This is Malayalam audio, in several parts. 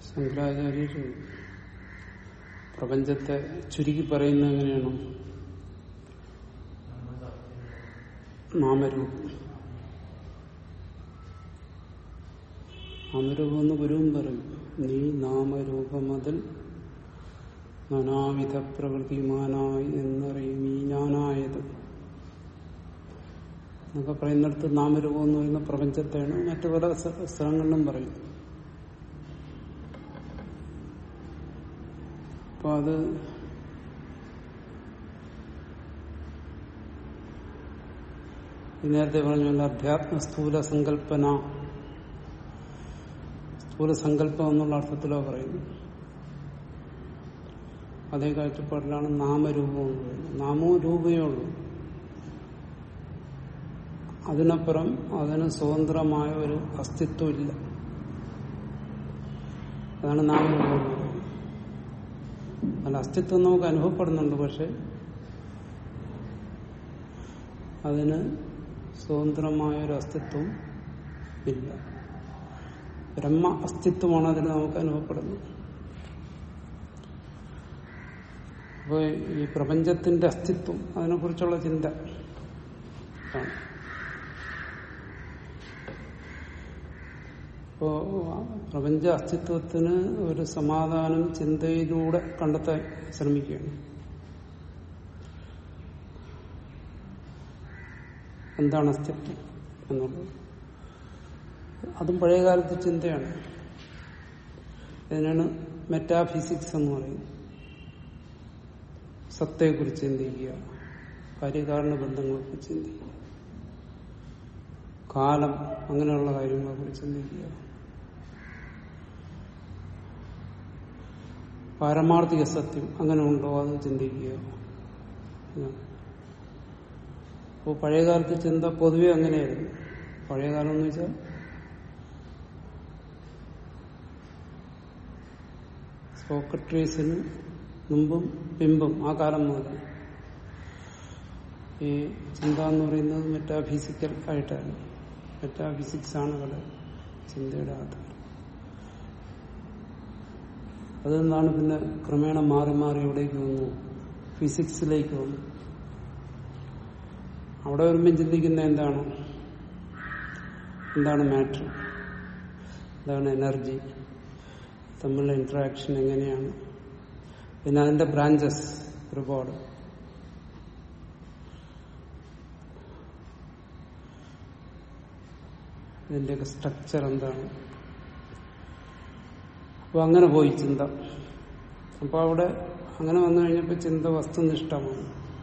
ശങ്കരാചാര്യർ പ്രപഞ്ചത്തെ ചുരുക്കി പറയുന്നത് എങ്ങനെയാണ് നാമരൂപം നാമരൂപം എന്ന് ഗുരുവും പറയും നീ നാമരൂപമതിൽ നാനാവിധ പ്രകൃതിമാനായി എന്നറിയും ഈ ഞാനായത് എന്നൊക്കെ പറയുന്നിടത്ത് നാമരൂപം എന്ന് പറയുന്ന പ്രപഞ്ചത്തെയാണ് മറ്റു പല സ്ഥലങ്ങളിലും പറയും അപ്പൊ അത് നേരത്തെ പറഞ്ഞ അധ്യാത്മ സ്ഥൂല സങ്കല്പന സ്ഥൂല സങ്കല്പം എന്നുള്ള അർത്ഥത്തിലോ പറയുന്നു അതേ കാഴ്ചപ്പാടിലാണ് നാമരൂപം എന്ന് പറയുന്നത് നാമവും രൂപയേ ഉള്ളൂ അതിനപ്പുറം അതിന് സ്വതന്ത്രമായ ഒരു അസ്തിത്വം ഇല്ല അതാണ് നാമരൂപം എന്ന് പറയുന്നത് അല്ല അസ്തിത്വം നമുക്ക് അനുഭവപ്പെടുന്നുണ്ട് പക്ഷെ അതിന് സ്വതന്ത്രമായ ഒരു അസ്തിത്വം ഇല്ല ബ്രഹ്മ അസ്തിത്വമാണ് അതിന് നമുക്ക് അനുഭവപ്പെടുന്നത് അപ്പോൾ ഈ പ്രപഞ്ചത്തിന്റെ അസ്തിത്വം അതിനെക്കുറിച്ചുള്ള ചിന്ത ആണ് അപ്പോ പ്രപഞ്ച അസ്തിത്വത്തിന് ഒരു സമാധാനം ചിന്തയിലൂടെ കണ്ടെത്താൻ ശ്രമിക്കുകയാണ് എന്താണ് അസ്തിത്വം എന്നുള്ളത് അതും പഴയകാലത്തെ ചിന്തയാണ് ഇതിനാണ് മെറ്റാഫിസിക്സ് എന്ന് പറയുന്നത് സത്തയെക്കുറിച്ച് ചിന്തിക്കുക കാര്യകാരണ ബന്ധങ്ങളെക്കുറിച്ച് ചിന്തിക്കുക കാലം അങ്ങനെയുള്ള കാര്യങ്ങളെക്കുറിച്ച് ചിന്തിക്കുക പാരമാർത്ഥിക സത്യം അങ്ങനെ ഉണ്ടോ അത് ചിന്തിക്കുക അപ്പോൾ പഴയകാലത്തെ ചിന്ത പൊതുവെ അങ്ങനെയായിരുന്നു പഴയകാലം എന്ന് വെച്ചാൽ സോക്രട്ടീസിന് മുമ്പും പിമ്പും ആ കാലം മുതൽ ഈ ചിന്ത എന്ന് പറയുന്നത് മെറ്റാഫിസിക്കൽ ആയിട്ടാണ് മെറ്റാഫിസിക്സ് ആണ് ഇവിടെ ചിന്തയുടെ ആധാരം അതെന്താണ് പിന്നെ ക്രമേണ മാറി മാറി എവിടേക്ക് വന്നു ഫിസിക്സിലേക്ക് വന്നു അവിടെ വരുമ്പം ചിന്തിക്കുന്ന എന്താണ് എന്താണ് മാറ്റർ എന്താണ് എനർജി തമ്മിലുള്ള ഇന്ററാക്ഷൻ എങ്ങനെയാണ് പിന്നെ അതിന്റെ ബ്രാഞ്ചസ് ഒരുപാട് ഇതിന്റെയൊക്കെ സ്ട്രക്ചർ എന്താണ് അപ്പൊ അങ്ങനെ പോയി ചിന്ത അപ്പൊ അവിടെ അങ്ങനെ വന്നു കഴിഞ്ഞപ്പോ ചിന്ത വസ്തുനിഷ്ഠമാണ്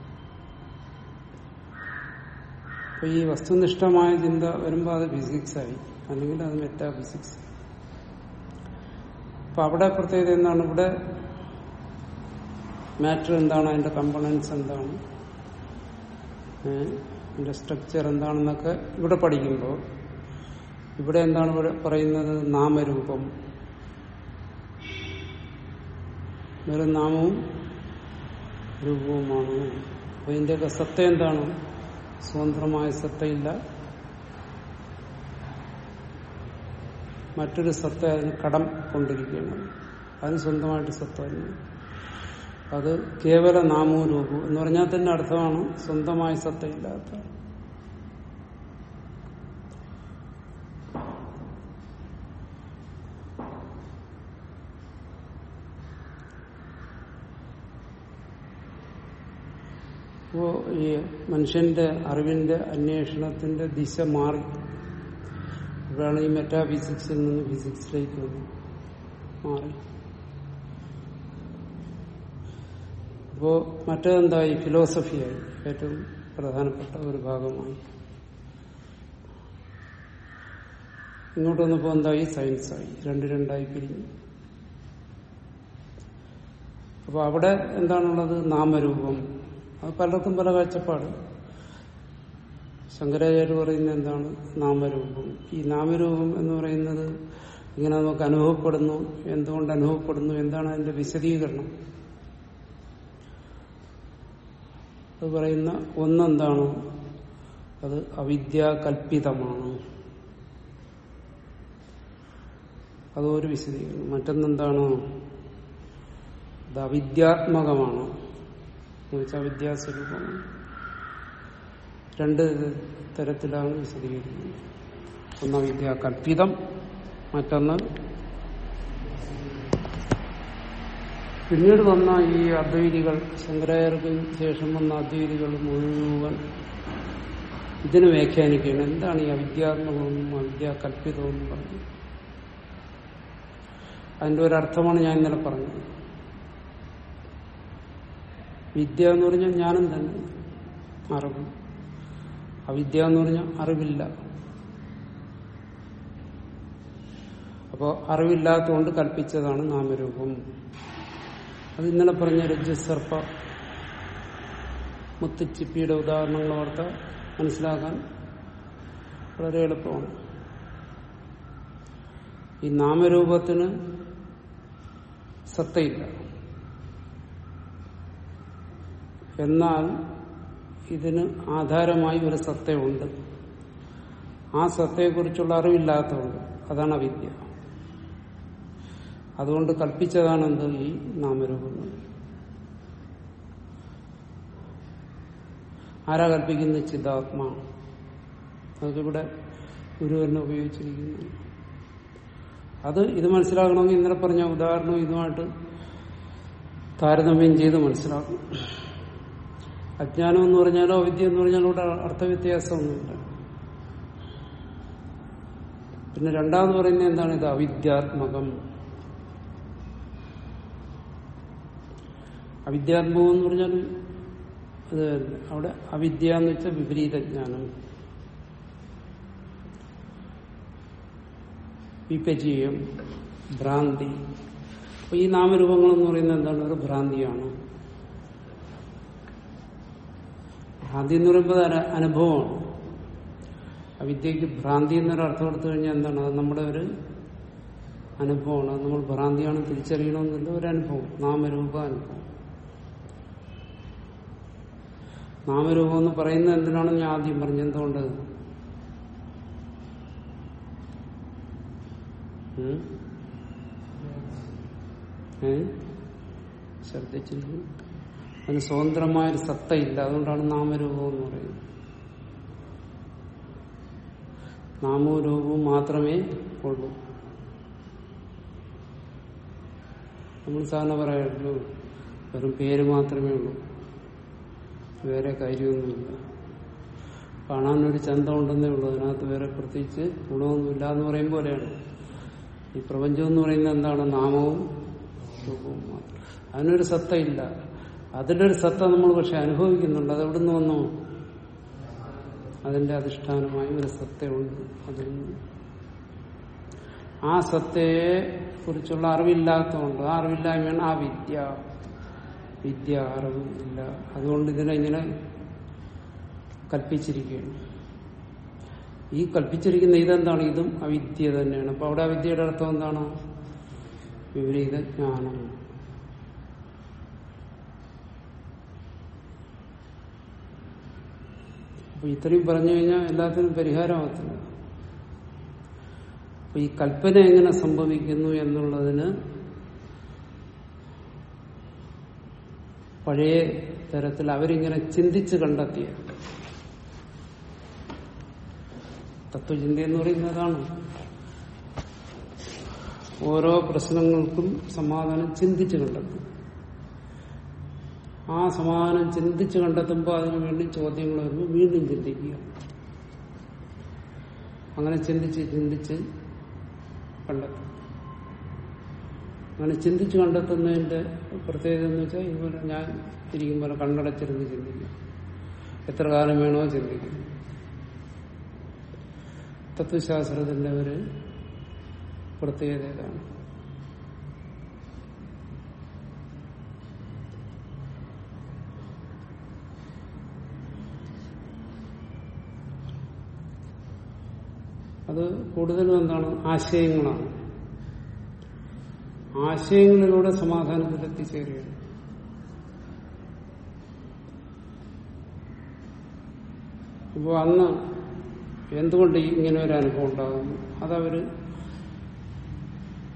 അപ്പൊ ഈ വസ്തുനിഷ്ഠമായ ചിന്ത വരുമ്പോൾ അത് ഫിസിക്സ് ആയി അല്ലെങ്കിൽ അത് മെറ്റാഫിസിക്സ് അപ്പൊ അവിടെ പ്രത്യേകത എന്താണ് ഇവിടെ മാറ്റർ എന്താണ് അതിന്റെ കമ്പണൻസ് എന്താണ് അതിന്റെ സ്ട്രക്ചർ എന്താണെന്നൊക്കെ ഇവിടെ പഠിക്കുമ്പോൾ ഇവിടെ എന്താണ് ഇവിടെ പറയുന്നത് നാമരൂപം വെറും നാമവും രൂപവുമാണ് അപ്പൊ ഇതിന്റെയൊക്കെ സത്ത എന്താണ് സ്വതന്ത്രമായ സത്തയില്ല മറ്റൊരു സത്ത അതിന് കടം കൊണ്ടിരിക്കുകയാണ് അതിന് സ്വന്തമായിട്ട് സത്ത തന്നെ അത് കേവല നാമവും രൂപവും എന്ന് പറഞ്ഞാൽ തന്നെ അർത്ഥമാണ് സ്വന്തമായ സത്തയില്ലാത്ത അപ്പോ ഈ മനുഷ്യന്റെ അറിവിന്റെ അന്വേഷണത്തിന്റെ ദിശ മാറി ഇവിടെയാണ് ഈ മെറ്റാഫിസിക്സിൽ നിന്ന് ഫിസിക്സിലേക്ക് വന്നു മാറി അപ്പോ മറ്റേതെന്തായി ഫിലോസഫിയായി ഏറ്റവും പ്രധാനപ്പെട്ട ഒരു ഭാഗമായി ഇങ്ങോട്ട് വന്നപ്പോ എന്തായി സയൻസായി രണ്ട് രണ്ടായി പിരിഞ്ഞു അപ്പൊ അവിടെ എന്താണുള്ളത് നാമരൂപം അത് പലർക്കും പല കാഴ്ചപ്പാട് ശങ്കരാചാര്യ പറയുന്നത് എന്താണ് നാമരൂപം ഈ നാമരൂപം എന്ന് പറയുന്നത് ഇങ്ങനെ നമുക്ക് അനുഭവപ്പെടുന്നു എന്തുകൊണ്ട് അനുഭവപ്പെടുന്നു എന്താണ് അതിന്റെ വിശദീകരണം അത് പറയുന്ന ഒന്നെന്താണ് അത് അവിദ്യാകൽപിതമാണ് അതൊരു വിശദീകരണം മറ്റൊന്നെന്താണ് ഇത് അവിദ്യാത്മകമാണ് എന്ന് വെച്ചാൽ വിദ്യാസ്വരൂപമാണ് രണ്ട് തരത്തിലാണ് വിശദീകരിക്കുന്നത് ഒന്ന് വിദ്യ കൽപ്പിതം മറ്റൊന്ന് പിന്നീട് വന്ന ഈ അദ്വൈതികൾ ശങ്കരാചാര്യർക്ക് ശേഷം വന്ന അദ്വൈതികൾ മുഴുവൻ ഇതിന് വ്യാഖ്യാനിക്കുകയാണ് എന്താണ് ഈ അവിദ്യാത്മകവും അവിദ്യാകൽപ്പിതവും എന്ന് പറഞ്ഞു അതിന്റെ ഒരർത്ഥമാണ് ഞാൻ ഇന്നലെ പറഞ്ഞത് വിദ്യ എന്ന് പറഞ്ഞാൽ ജ്ഞാനം തന്നെ അറിവ് അവിദ്യ എന്ന് പറഞ്ഞാൽ അറിവില്ല അപ്പോൾ അറിവില്ലാത്തതുകൊണ്ട് കൽപ്പിച്ചതാണ് നാമരൂപം അത് ഇന്നലെ പറഞ്ഞ രജ്ജുസർപ്പ മുത്തുച്ചിപ്പിയുടെ ഉദാഹരണങ്ങൾ ഓർത്ത മനസ്സിലാക്കാൻ വളരെ എളുപ്പമാണ് ഈ നാമരൂപത്തിന് സത്തയില്ല എന്നാൽ ഇതിന് ആധാരമായി ഒരു സത്തയുണ്ട് ആ സത്തയെക്കുറിച്ചുള്ള അറിവില്ലാത്തതുണ്ട് അതാണ് അവിദ്യ അതുകൊണ്ട് കൽപ്പിച്ചതാണ് എന്ത് ഈ നാമരൂപങ്ങൾ ആരാ കൽപ്പിക്കുന്നത് ചിതാത്മാ അതിവിടെ ഗുരു തന്നെ ഉപയോഗിച്ചിരിക്കുന്നു അത് ഇത് മനസ്സിലാക്കണമെങ്കിൽ ഇന്നലെ പറഞ്ഞ ഉദാഹരണം ഇതുമായിട്ട് താരതമ്യം ചെയ്ത് മനസ്സിലാക്കണം അജ്ഞാനം എന്ന് പറഞ്ഞാലോ അവിദ്യ എന്ന് പറഞ്ഞാലോ ഇവിടെ അർത്ഥവ്യത്യാസമൊന്നുമില്ല പിന്നെ രണ്ടാമത് പറയുന്നത് എന്താണ് ഇത് അവിദ്യാത്മകം അവിദ്യാത്മകം എന്ന് പറഞ്ഞാൽ അത് അവിടെ അവിദ്യ എന്ന് വെച്ചാൽ വിപരീത ജ്ഞാനം വിപചീയം ഭ്രാന്തി അപ്പൊ ഈ നാമരൂപങ്ങൾ എന്ന് പറയുന്നത് എന്താണ് ഒരു ഭ്രാന്തിയാണ് ഭ്രാന്തി എന്ന് പറയുമ്പോൾ അത് അനുഭവമാണ് അവിദ്യക്ക് ഭ്രാന്തി എന്നൊരു അർത്ഥം എടുത്തു കഴിഞ്ഞാൽ എന്താണ് അത് നമ്മുടെ ഒരു അനുഭവമാണ് അത് നമ്മൾ ഭ്രാന്തിയാണ് തിരിച്ചറിയണമെന്നുള്ള ഒരു അനുഭവം നാമരൂപ അനുഭവം നാമരൂപം എന്ന് പറയുന്നത് എന്തിനാണെന്ന് ഞാൻ ആദ്യം പറഞ്ഞു എന്തുകൊണ്ട് ഉം? ഏ ശ്രദ്ധിച്ചില്ല അതിന് സ്വതന്ത്രമായൊരു സത്തയില്ല അതുകൊണ്ടാണ് നാമരൂപം എന്ന് പറയുന്നത് നാമവും രൂപവും മാത്രമേ ഉള്ളൂ നമ്മൾ സാധാരണ പറയുള്ളൂ വെറും പേര് മാത്രമേ ഉള്ളൂ വേറെ കാര്യമൊന്നുമില്ല കാണാനൊരു ചന്തം ഉണ്ടെന്നേ ഉള്ളൂ അതിനകത്ത് വേറെ പ്രത്യേകിച്ച് ഗുണമൊന്നുമില്ല എന്ന് പറയും പോലെയാണ് ഈ പ്രപഞ്ചം എന്ന് പറയുന്നത് എന്താണ് നാമവും രൂപവും മാത്രം അതിനൊരു സത്തയില്ല അതിലൊരു സത്ത നമ്മൾ പക്ഷെ അനുഭവിക്കുന്നുണ്ട് അതെവിടുന്ന് വന്നു അതിന്റെ അധിഷ്ഠാനമായി ഒരു സത്തയുണ്ട് അതിൽ നിന്ന് ആ സത്തയെ കുറിച്ചുള്ള അറിവില്ലാത്തതുകൊണ്ട് ആ അറിവില്ലായ്മയാണ് ആ വിദ്യ വിദ്യ അറിവ് ഇല്ല അതുകൊണ്ട് ഇതിനെ ഇങ്ങനെ കൽപ്പിച്ചിരിക്കുകയാണ് ഈ കൽപ്പിച്ചിരിക്കുന്ന ഇതെന്താണ് ഇതും അവിദ്യ തന്നെയാണ് അപ്പൊ അവിടെ അവിദ്യയുടെ അർത്ഥം എന്താണ് വിപരീത ജ്ഞാനം അപ്പൊ ഇത്രയും പറഞ്ഞു കഴിഞ്ഞാൽ എല്ലാത്തിനും പരിഹാരമാകത്തില്ല അപ്പൊ ഈ കൽപ്പന എങ്ങനെ സംഭവിക്കുന്നു എന്നുള്ളതിന് പഴയ തരത്തിൽ അവരിങ്ങനെ ചിന്തിച്ച് കണ്ടെത്തിയ തത്വചിന്ത എന്ന് പറയുന്നതാണ് ഓരോ പ്രശ്നങ്ങൾക്കും സമാധാനം ചിന്തിച്ച് കണ്ടെത്തും ആ സമാധാനം ചിന്തിച്ച് കണ്ടെത്തുമ്പോൾ അതിനു വേണ്ടി ചോദ്യങ്ങൾ വരുമ്പോൾ വീണ്ടും ചിന്തിക്കുക അങ്ങനെ ചിന്തിച്ച് ചിന്തിച്ച് കണ്ടെത്തും അങ്ങനെ ചിന്തിച്ച് കണ്ടെത്തുന്നതിന്റെ പ്രത്യേകത എന്ന് വെച്ചാൽ ഇതുപോലെ ഞാൻ ഇരിക്കും പോലെ കണ്ണടച്ചിരുന്ന് ചിന്തിക്കും എത്ര കാലം വേണോ ചിന്തിക്കും തത്വശാസ്ത്രത്തിന്റെ ഒരു പ്രത്യേകത ഇതാണ് അത് കൂടുതലും എന്താണ് ആശയങ്ങളാണ് ആശയങ്ങളിലൂടെ സമാധാനത്തിൽ എത്തിച്ചേരുകയാണ് അപ്പോൾ അന്ന് എന്തുകൊണ്ട് ഇങ്ങനെ ഒരു അനുഭവം ഉണ്ടാകുന്നു അതവര്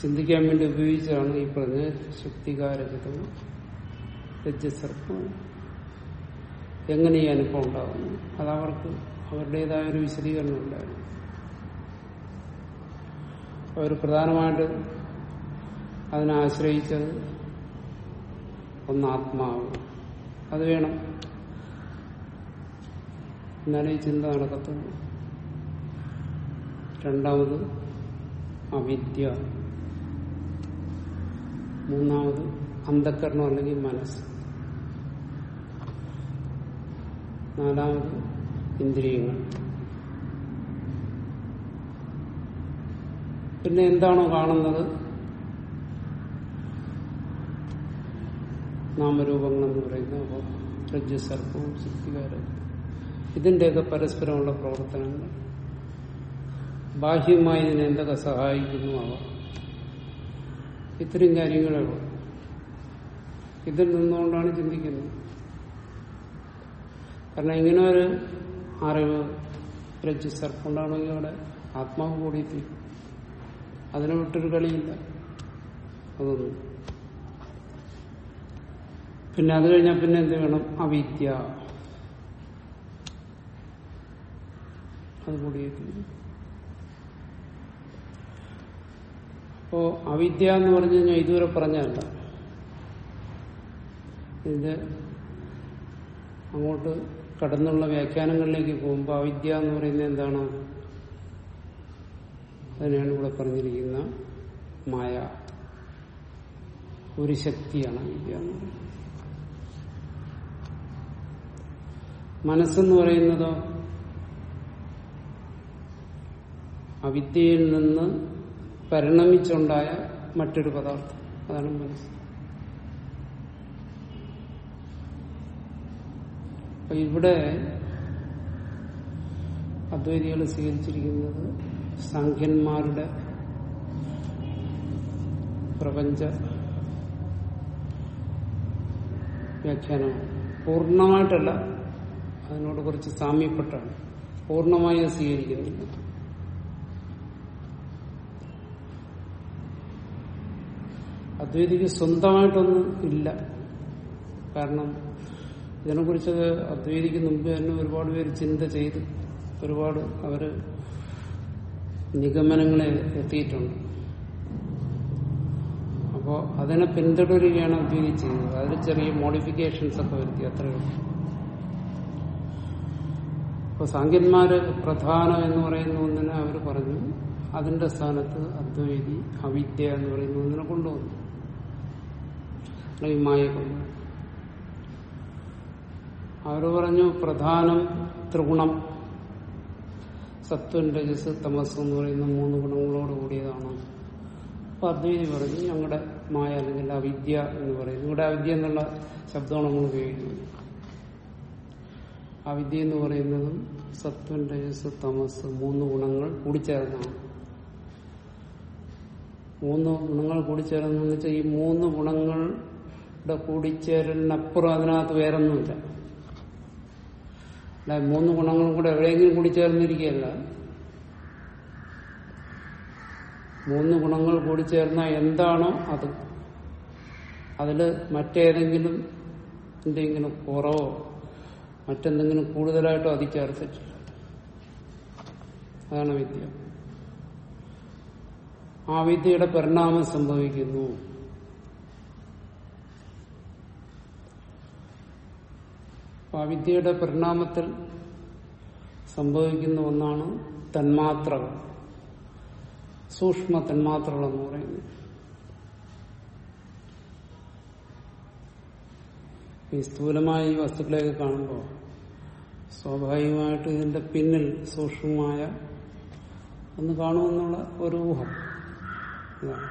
ചിന്തിക്കാൻ വേണ്ടി ഉപയോഗിച്ചാണ് ഈ പറഞ്ഞ ശക്തികാരചിതം രജ്ജസർപ്പം എങ്ങനെ ഈ അനുഭവം ഉണ്ടാകുന്നു അതവർക്ക് അവരുടേതായ ഒരു വിശദീകരണം ഉണ്ടായിരുന്നു അവർ പ്രധാനമായിട്ട് അതിനെ ആശ്രയിച്ചത് ഒന്ന് ആത്മാവ് അത് വേണം എന്നാലേ ഈ ചിന്ത നടക്കത്തുള്ളൂ രണ്ടാമത് അവിദ്യ മൂന്നാമത് അന്ധക്കരണം അല്ലെങ്കിൽ മനസ്സ് നാലാമത് ഇന്ദ്രിയങ്ങൾ പിന്നെ എന്താണോ കാണുന്നത് നാമരൂപങ്ങൾ എന്ന് പറയുന്നത് അപ്പോൾ രജ്ജസർപ്പവും ശക്തികാരം ഇതിന്റെയൊക്കെ പരസ്പരമുള്ള പ്രവർത്തനങ്ങൾ ബാഹ്യമായി ഇതിനെ എന്തൊക്കെ സഹായിക്കുന്നു അവ ഇത്രയും കാര്യങ്ങളേ ഉള്ളൂ ഇതിൽ നിന്നുകൊണ്ടാണ് ചിന്തിക്കുന്നത് കാരണം ഇങ്ങനെ ഒരു അറിവ് രജ്ജു സർപ്പുണ്ടാണെങ്കിൽ അവിടെ ആത്മാവ് കൂടിയെത്തി അതിനെ വിട്ടൊരു കളിയില്ല അതൊന്നും പിന്നെ അത് കഴിഞ്ഞാൽ പിന്നെ എന്ത് വേണം അവിദ്യ അത് കൂടിയെത്തി അപ്പോ അവിദ്യ എന്ന് പറഞ്ഞു കഴിഞ്ഞാൽ ഇതുവരെ പറഞ്ഞതല്ല ഇതിന്റെ അങ്ങോട്ട് കടന്നുള്ള വ്യാഖ്യാനങ്ങളിലേക്ക് പോകുമ്പോൾ അവിദ്യ എന്ന് പറയുന്നത് എന്താണ് അതിനാണ് ഇവിടെ പറഞ്ഞിരിക്കുന്ന മായ ഒരു ശക്തിയാണ് അവിദ്യ എന്ന് പറയുന്നത് മനസ്സെന്ന് പറയുന്നതോ അവിദ്യയിൽ നിന്ന് പരിണമിച്ചുണ്ടായ മറ്റൊരു പദാർത്ഥം അതാണ് മനസ്സ് അപ്പൊ ഇവിടെ അദ്വൈതികൾ സ്വീകരിച്ചിരിക്കുന്നത് സാഖ്യന്മാരുടെ പ്രപഞ്ച വ്യാഖ്യാനമാണ് പൂർണ്ണമായിട്ടല്ല അതിനോട് കുറച്ച് സാമ്യപ്പെട്ടാണ് പൂർണ്ണമായി അത് സ്വീകരിക്കുന്നില്ല അദ്വൈതിക്ക് സ്വന്തമായിട്ടൊന്നും ഇല്ല കാരണം ഇതിനെക്കുറിച്ച് അദ്വൈതിക്ക് മുമ്പ് തന്നെ ഒരുപാട് പേര് ചിന്ത ചെയ്ത് ഒരുപാട് അവര് നിഗമനങ്ങളെ എത്തിയിട്ടുണ്ട് അപ്പോൾ അതിനെ പിന്തുടരുകയാണ് അദ്വൈതി ചെയ്തത് അതിൽ ചെറിയ മോഡിഫിക്കേഷൻസ് ഒക്കെ വരുത്തി അത്രയേ ഉള്ളൂ ഇപ്പൊ സാങ്കന്മാര് പ്രധാനം എന്ന് പറയുന്ന ഒന്നിനെ അവർ പറഞ്ഞു അതിന്റെ സ്ഥാനത്ത് അദ്വൈതി അവിദ്യ എന്ന് പറയുന്ന ഒന്നിനെ കൊണ്ടുവന്നു അല്ലെങ്കിൽ മായ കൊണ്ടുവന്നു അവർ പറഞ്ഞു പ്രധാനം ത്രിഗുണം സത്വൻ രജസ് തമസ് എന്ന് പറയുന്ന മൂന്ന് ഗുണങ്ങളോട് കൂടിയതാണ് അപ്പൊ അദ്വൈതി പറഞ്ഞു ഞങ്ങളുടെ മായ അല്ലെങ്കിൽ അവിദ്യ എന്ന് പറയുന്നു ഇവിടെ അവിദ്യ എന്നുള്ള ശബ്ദമാണ് നമ്മൾ ഉപയോഗിക്കുന്നത് അവിദ്യ എന്ന് പറയുന്നതും സത്വൻ രജസ് തമസ് മൂന്ന് ഗുണങ്ങൾ കൂടിച്ചേർന്നതാണ് മൂന്ന് ഗുണങ്ങൾ കൂടിച്ചേർന്നെന്ന് വെച്ചാൽ ഈ മൂന്ന് ഗുണങ്ങളുടെ കൂടിച്ചേരലിനപ്പുറം അതിനകത്ത് വേറൊന്നുമില്ല അല്ല മൂന്ന് ഗുണങ്ങളും കൂടെ എവിടെയെങ്കിലും കൂടിച്ചേർന്നിരിക്കുകയല്ല മൂന്ന് ഗുണങ്ങൾ കൂടിച്ചേർന്ന എന്താണോ അത് അതില് മറ്റേതെങ്കിലും എന്തെങ്കിലും കുറവോ മറ്റെന്തെങ്കിലും കൂടുതലായിട്ടോ അത് ചേർത്തിട്ടില്ല അതാണ് വിദ്യ ആ വിദ്യയുടെ പരിണാമം സംഭവിക്കുന്നു അപ്പൊ ആ വിദ്യയുടെ പരിണാമത്തിൽ സംഭവിക്കുന്ന ഒന്നാണ് തന്മാത്രകൾ സൂക്ഷ്മ തന്മാത്രകൾ എന്ന് പറയുന്നത് ഈ സ്ഥൂലമായ ഈ വസ്തുക്കളെയൊക്കെ കാണുമ്പോൾ സ്വാഭാവികമായിട്ട് ഇതിന്റെ പിന്നിൽ സൂക്ഷ്മമായ ഒന്ന് കാണുമെന്നുള്ള ഒരു ഊഹം ഇതാണ്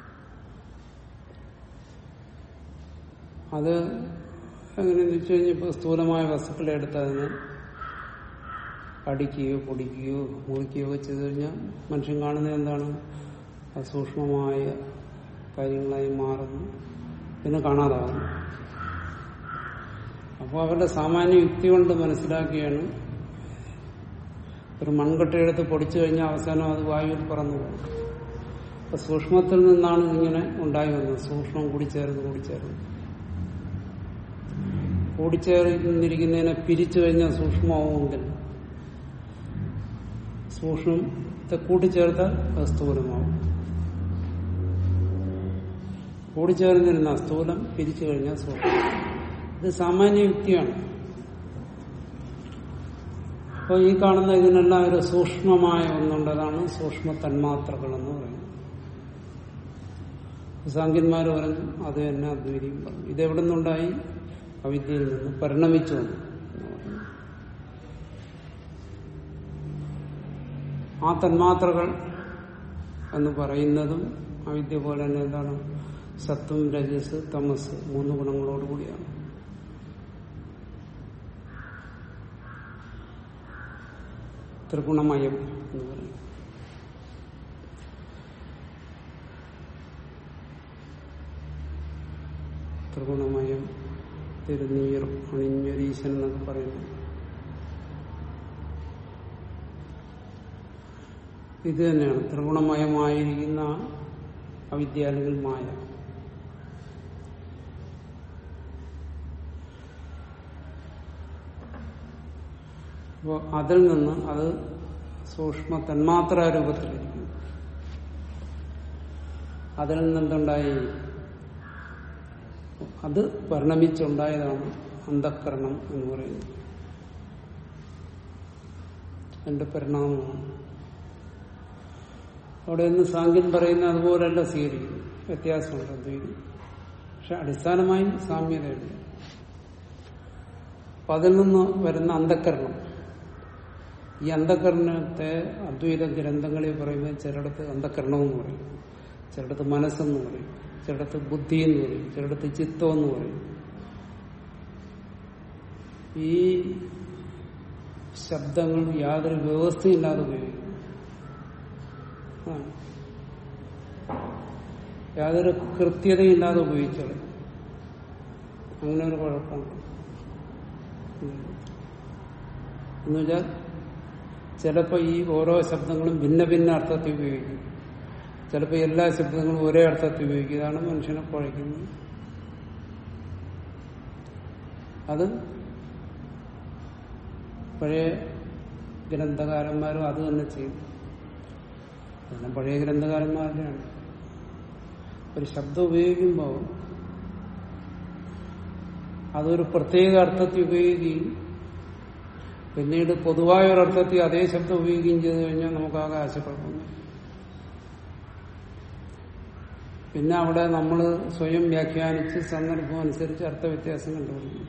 അത് എങ്ങനെയെന്ന് വെച്ച് കഴിഞ്ഞപ്പോൾ സ്ഥൂലമായ വസ്തുക്കളെ എടുത്ത് അതിനെ അടിക്കുകയോ പൊടിക്കുകയോ മുറിക്കുകയോ ഒക്കെ ചെയ്തു കഴിഞ്ഞാൽ മനുഷ്യൻ കാണുന്നത് എന്താണ് അസൂക്ഷ്മമായ കാര്യങ്ങളായി മാറുന്നു പിന്നെ കാണാതാകുന്നു അപ്പോൾ അവരുടെ സാമാന്യ യുക്തി കൊണ്ട് മനസ്സിലാക്കിയാണ് ഒരു മൺകട്ടയെടുത്ത് പൊടിച്ചു കഴിഞ്ഞാൽ അവസാനം അത് വായുവിൽ പറന്നു പോകും അപ്പൊ സൂക്ഷ്മത്തിൽ നിന്നാണ് ഇതിങ്ങനെ ഉണ്ടായി വന്നത് സൂക്ഷ്മം കൂടിച്ചേർന്ന് കൂടിച്ചേർന്ന് കൂടിച്ചേർന്നിരിക്കുന്നതിനെ പിരിച്ചു കഴിഞ്ഞാൽ സൂക്ഷ്മമാവുമെങ്കിൽ സൂക്ഷ്മത്തെ കൂട്ടിച്ചേർത്താൽ അത് സ്ഥൂലമാവും കൂടിച്ചേർന്നിരുന്ന സ്ഥൂലം പിരിച്ചു കഴിഞ്ഞാൽ സൂക്ഷ്മം ഇത് സാമാന്യ യുക്തിയാണ് അപ്പോൾ ഈ കാണുന്ന ഇതിനെല്ലാം ഒരു സൂക്ഷ്മമായ ഒന്നുണ്ടതാണ് സൂക്ഷ്മ തന്മാത്രകൾ എന്ന് പറയുന്നത് സാങ്കന്മാർ പറഞ്ഞു അത് തന്നെ അദ്വൈതിയും പറഞ്ഞു ഇതെവിടെ നിന്നുണ്ടായി അവിദ്യയിൽ നിന്ന് പരിണമിച്ചു വന്നു എന്ന് പറയുന്നു. ആ തന്മാത്രകൾ എന്ന് പറയുന്നതും അവിദ്യ പോലെ തന്നെ എന്താണ് സത്വം രജസ് തമസ് മൂന്ന് ഗുണങ്ങളോട് കൂടിയാണ് ത്രിഗുണമയം എന്ന് പറയും ത്രിഗുണമയം തിരുനീർ അണിഞ്ഞൊരീശൻ എന്നൊക്കെ പറയുന്നു ഇത് തന്നെയാണ് ത്രിഗുണമയമായിരിക്കുന്ന അവിദ്യ അല്ലെങ്കിൽ മായ അപ്പോൾ അതിൽ നിന്ന് അത് സൂക്ഷ്മ തന്മാത്ര രൂപത്തിലിരിക്കുന്നു അതിൽ നിന്നെന്തുണ്ടായി അത് പരിണമിച്ചുണ്ടായതാണ് അന്ധക്കരണം എന്ന് പറയുന്നത് എന്റെ പരിണാമമാണ് അവിടെ നിന്ന് സാങ്കൻ പറയുന്ന അതുപോലല്ല സ്വീകരിക്കുന്നു വ്യത്യാസമുണ്ട് അദ്വൈതം പക്ഷെ അടിസ്ഥാനമായും സാമ്യതയുണ്ട് അപ്പൊ അതിൽ നിന്ന് വരുന്ന അന്ധക്കരണം ഈ അന്ധകരണത്തെ അദ്വൈത ഗ്രന്ഥങ്ങളിൽ പറയുന്നത് ചിലയിടത്ത് അന്ധകരണം എന്ന് പറയും ചിലയിടത്ത് മനസ്സെന്ന് പറയും ചിലയിടത്ത് ബുദ്ധി എന്ന് പറയും ചിലയിടത്ത് ചിത്തം എന്ന് പറയും ഈ ശബ്ദങ്ങൾ യാതൊരു വ്യവസ്ഥയില്ലാതെ ഉപയോഗിക്കും ആ. യാതൊരു കൃത്യതയില്ലാതെ ഉപയോഗിച്ചത് അങ്ങനെ ഒരു കുഴപ്പമുണ്ട് ഉം. എന്നുവെച്ചാൽ ചിലപ്പോൾ ഈ ഓരോ ശബ്ദങ്ങളും ഭിന്ന ഭിന്ന അർത്ഥത്തിൽ ഉപയോഗിക്കും ചിലപ്പോൾ എല്ലാ ശബ്ദങ്ങളും ഒരേ അർത്ഥത്തിൽ ഉപയോഗിക്കും ഇതാണ് മനുഷ്യനെ കുഴയ്ക്കുന്നത് അത് പഴയ ഗ്രന്ഥകാരന്മാരും അത് തന്നെ ചെയ്തു അതെല്ലാം പഴയ ഗ്രന്ഥകാരന്മാരുടെയാണ് ഒരു ശബ്ദം ഉപയോഗിക്കുമ്പോൾ അതൊരു പ്രത്യേക അർത്ഥത്തിൽ ഉപയോഗിക്കുകയും പിന്നീട് പൊതുവായ ഒരർത്ഥത്തിൽ അതേ ശബ്ദം ഉപയോഗിക്കുകയും ചെയ്തു കഴിഞ്ഞാൽ നമുക്കാകെ ആശയപ്പെടുന്നു പിന്നെ അവിടെ നമ്മൾ സ്വയം വ്യാഖ്യാനിച്ച് സന്ദർഭം അനുസരിച്ച് അർത്ഥവ്യത്യാസം കണ്ടുപിടിക്കും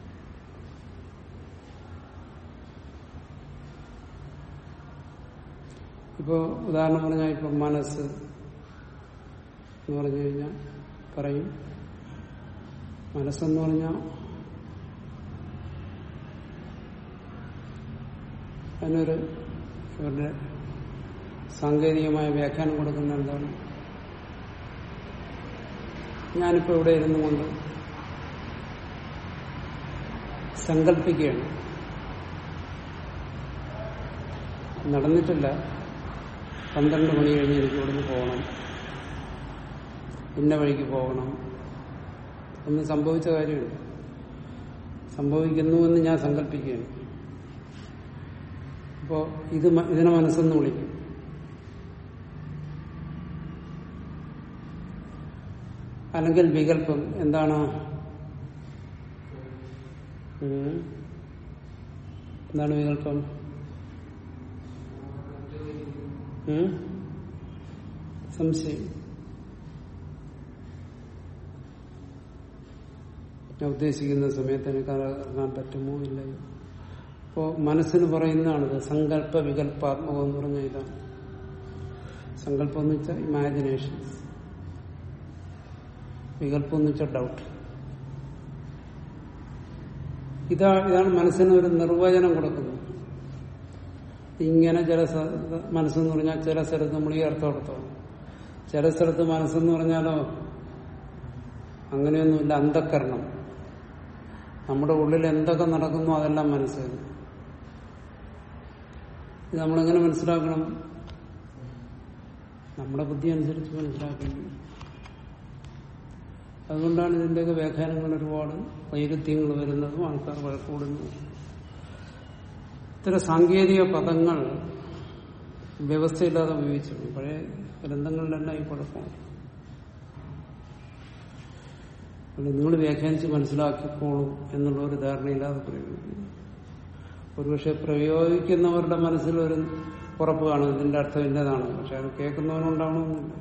ഇപ്പോ ഉദാഹരണം പറഞ്ഞാൽ ഇപ്പൊ മനസ്സ് എന്ന് പറഞ്ഞു കഴിഞ്ഞാൽ പറയും മനസ്സെന്ന് പറഞ്ഞാൽ അതിനൊരു ഇവരുടെ സാങ്കേതികമായ വ്യാഖ്യാനം കൊടുക്കുന്ന എന്താണ് ഞാനിപ്പോ ഇവിടെ ഇരുന്നു കൊണ്ട് സങ്കല്പിക്കുകയാണ് നടന്നിട്ടില്ല പന്ത്രണ്ട് മണി കഴിഞ്ഞ് എനിക്ക് ഇവിടുന്ന് പോകണം ഇന്ന വഴിക്ക് പോകണം ഒന്നും സംഭവിച്ച കാര്യമില്ല സംഭവിക്കുന്നുവെന്ന് ഞാൻ സങ്കല്പിക്കുകയാണ് അപ്പോ ഇത് മ- ഇതിനെ മനസ്സെന്ന് വിളിക്കും അല്ലെങ്കിൽ വികല്പം എന്താണ് ഉം. എന്താണ് വികല്പം ഉം? സംശയം ഞാൻ ഉദ്ദേശിക്കുന്ന സമയത്ത് എനിക്ക് ഇറങ്ങാൻ പറ്റുമോ ഇല്ലയോ അപ്പോ മനസ്സിന് പറയുന്നതാണിത് സങ്കല്പ വികല്പാത്മകം എന്ന് പറഞ്ഞ ഇതാണ് സങ്കല്പം എന്ന് വെച്ചാൽ ഇമാജിനേഷൻ വികല്പം എന്ന് വെച്ചാൽ ഡൗട്ട് ഇതാ ഇതാണ് മനസ്സിന് ഒരു നിർവചനം കൊടുക്കുന്നത് ഇങ്ങനെ ചില സ്ഥ- മനസ്സെന്ന് പറഞ്ഞാൽ ചില സ്ഥലത്ത് നമ്മൾ ഈ അർത്ഥം എടുത്തോളാം ചില സ്ഥലത്ത് മനസ്സെന്ന് പറഞ്ഞാലോ അങ്ങനെയൊന്നുമില്ല അന്ധക്കരണം നമ്മുടെ ഉള്ളിൽ എന്തൊക്കെ നടക്കുന്നു അതെല്ലാം മനസ്സിൽ ഇത് നമ്മളെങ്ങനെ മനസ്സിലാക്കണം നമ്മുടെ ബുദ്ധി അനുസരിച്ച് മനസ്സിലാക്കേണ്ടത് അതുകൊണ്ടാണ് ഇതിന്റെയൊക്കെ വ്യാഖ്യാനങ്ങൾ ഒരുപാട് വൈരുദ്ധ്യങ്ങൾ വരുന്നതും ആൾക്കാർ വഴക്കൂടുന്നതും ഇത്തരം സാങ്കേതിക പദങ്ങൾ വ്യവസ്ഥയില്ലാതെ ഉപയോഗിച്ചിട്ടുണ്ട് പഴയ ഗ്രന്ഥങ്ങളിലെല്ലാം ഈ കുഴപ്പമുണ്ട് അതുകൊണ്ട് നിങ്ങൾ വ്യാഖ്യാനിച്ച് മനസ്സിലാക്കിക്കോളൂ എന്നുള്ള ഒരു ധാരണയില്ലാതെ പ്രയോഗിക്കുന്നു ഒരുപക്ഷെ പ്രയോഗിക്കുന്നവരുടെ മനസ്സിലൊരു ഉറപ്പ് കാണും ഇതിന്റെ അർത്ഥം ഇന്നതാണ് പക്ഷെ അത് കേൾക്കുന്നവനുണ്ടാവണമെന്നില്ല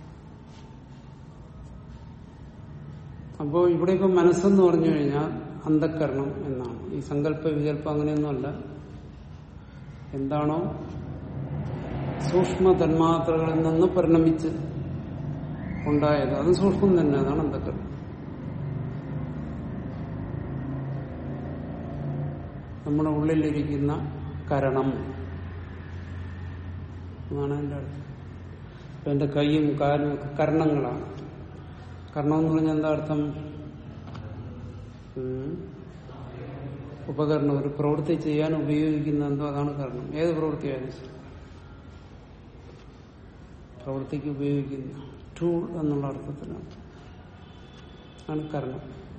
അപ്പോൾ ഇവിടെ ഇപ്പം മനസ്സെന്ന് പറഞ്ഞു കഴിഞ്ഞാൽ അന്ധക്കരണം എന്നാണ് ഈ സങ്കല്പ വികല്പം അങ്ങനെയൊന്നുമല്ല എന്താണോ സൂക്ഷ്മ തന്മാത്രകളിൽ നിന്ന് പരിണമിച്ച് ഉണ്ടായത് അത് സൂക്ഷ്മം തന്നെ അതാണ് അന്ധക്കരണം നമ്മുടെ ഉള്ളിലിരിക്കുന്ന കരണം എന്നാണ് എന്റെ അർത്ഥം ഇപ്പൊ എന്റെ കൈയും കാലും ഒക്കെ കരണങ്ങളാണ് കരണം എന്ന് പറഞ്ഞാൽ എന്താ അർത്ഥം ഉം. ഉപകരണം ഒരു പ്രവൃത്തി ചെയ്യാൻ ഉപയോഗിക്കുന്ന എന്തോ അതാണ് കരണം ഏത് പ്രവൃത്തിയായാലും ശരി പ്രവൃത്തിക്ക് ഉപയോഗിക്കുന്ന ടൂൾ എന്നുള്ള അർത്ഥത്തിലാണ് ആണ് കരണം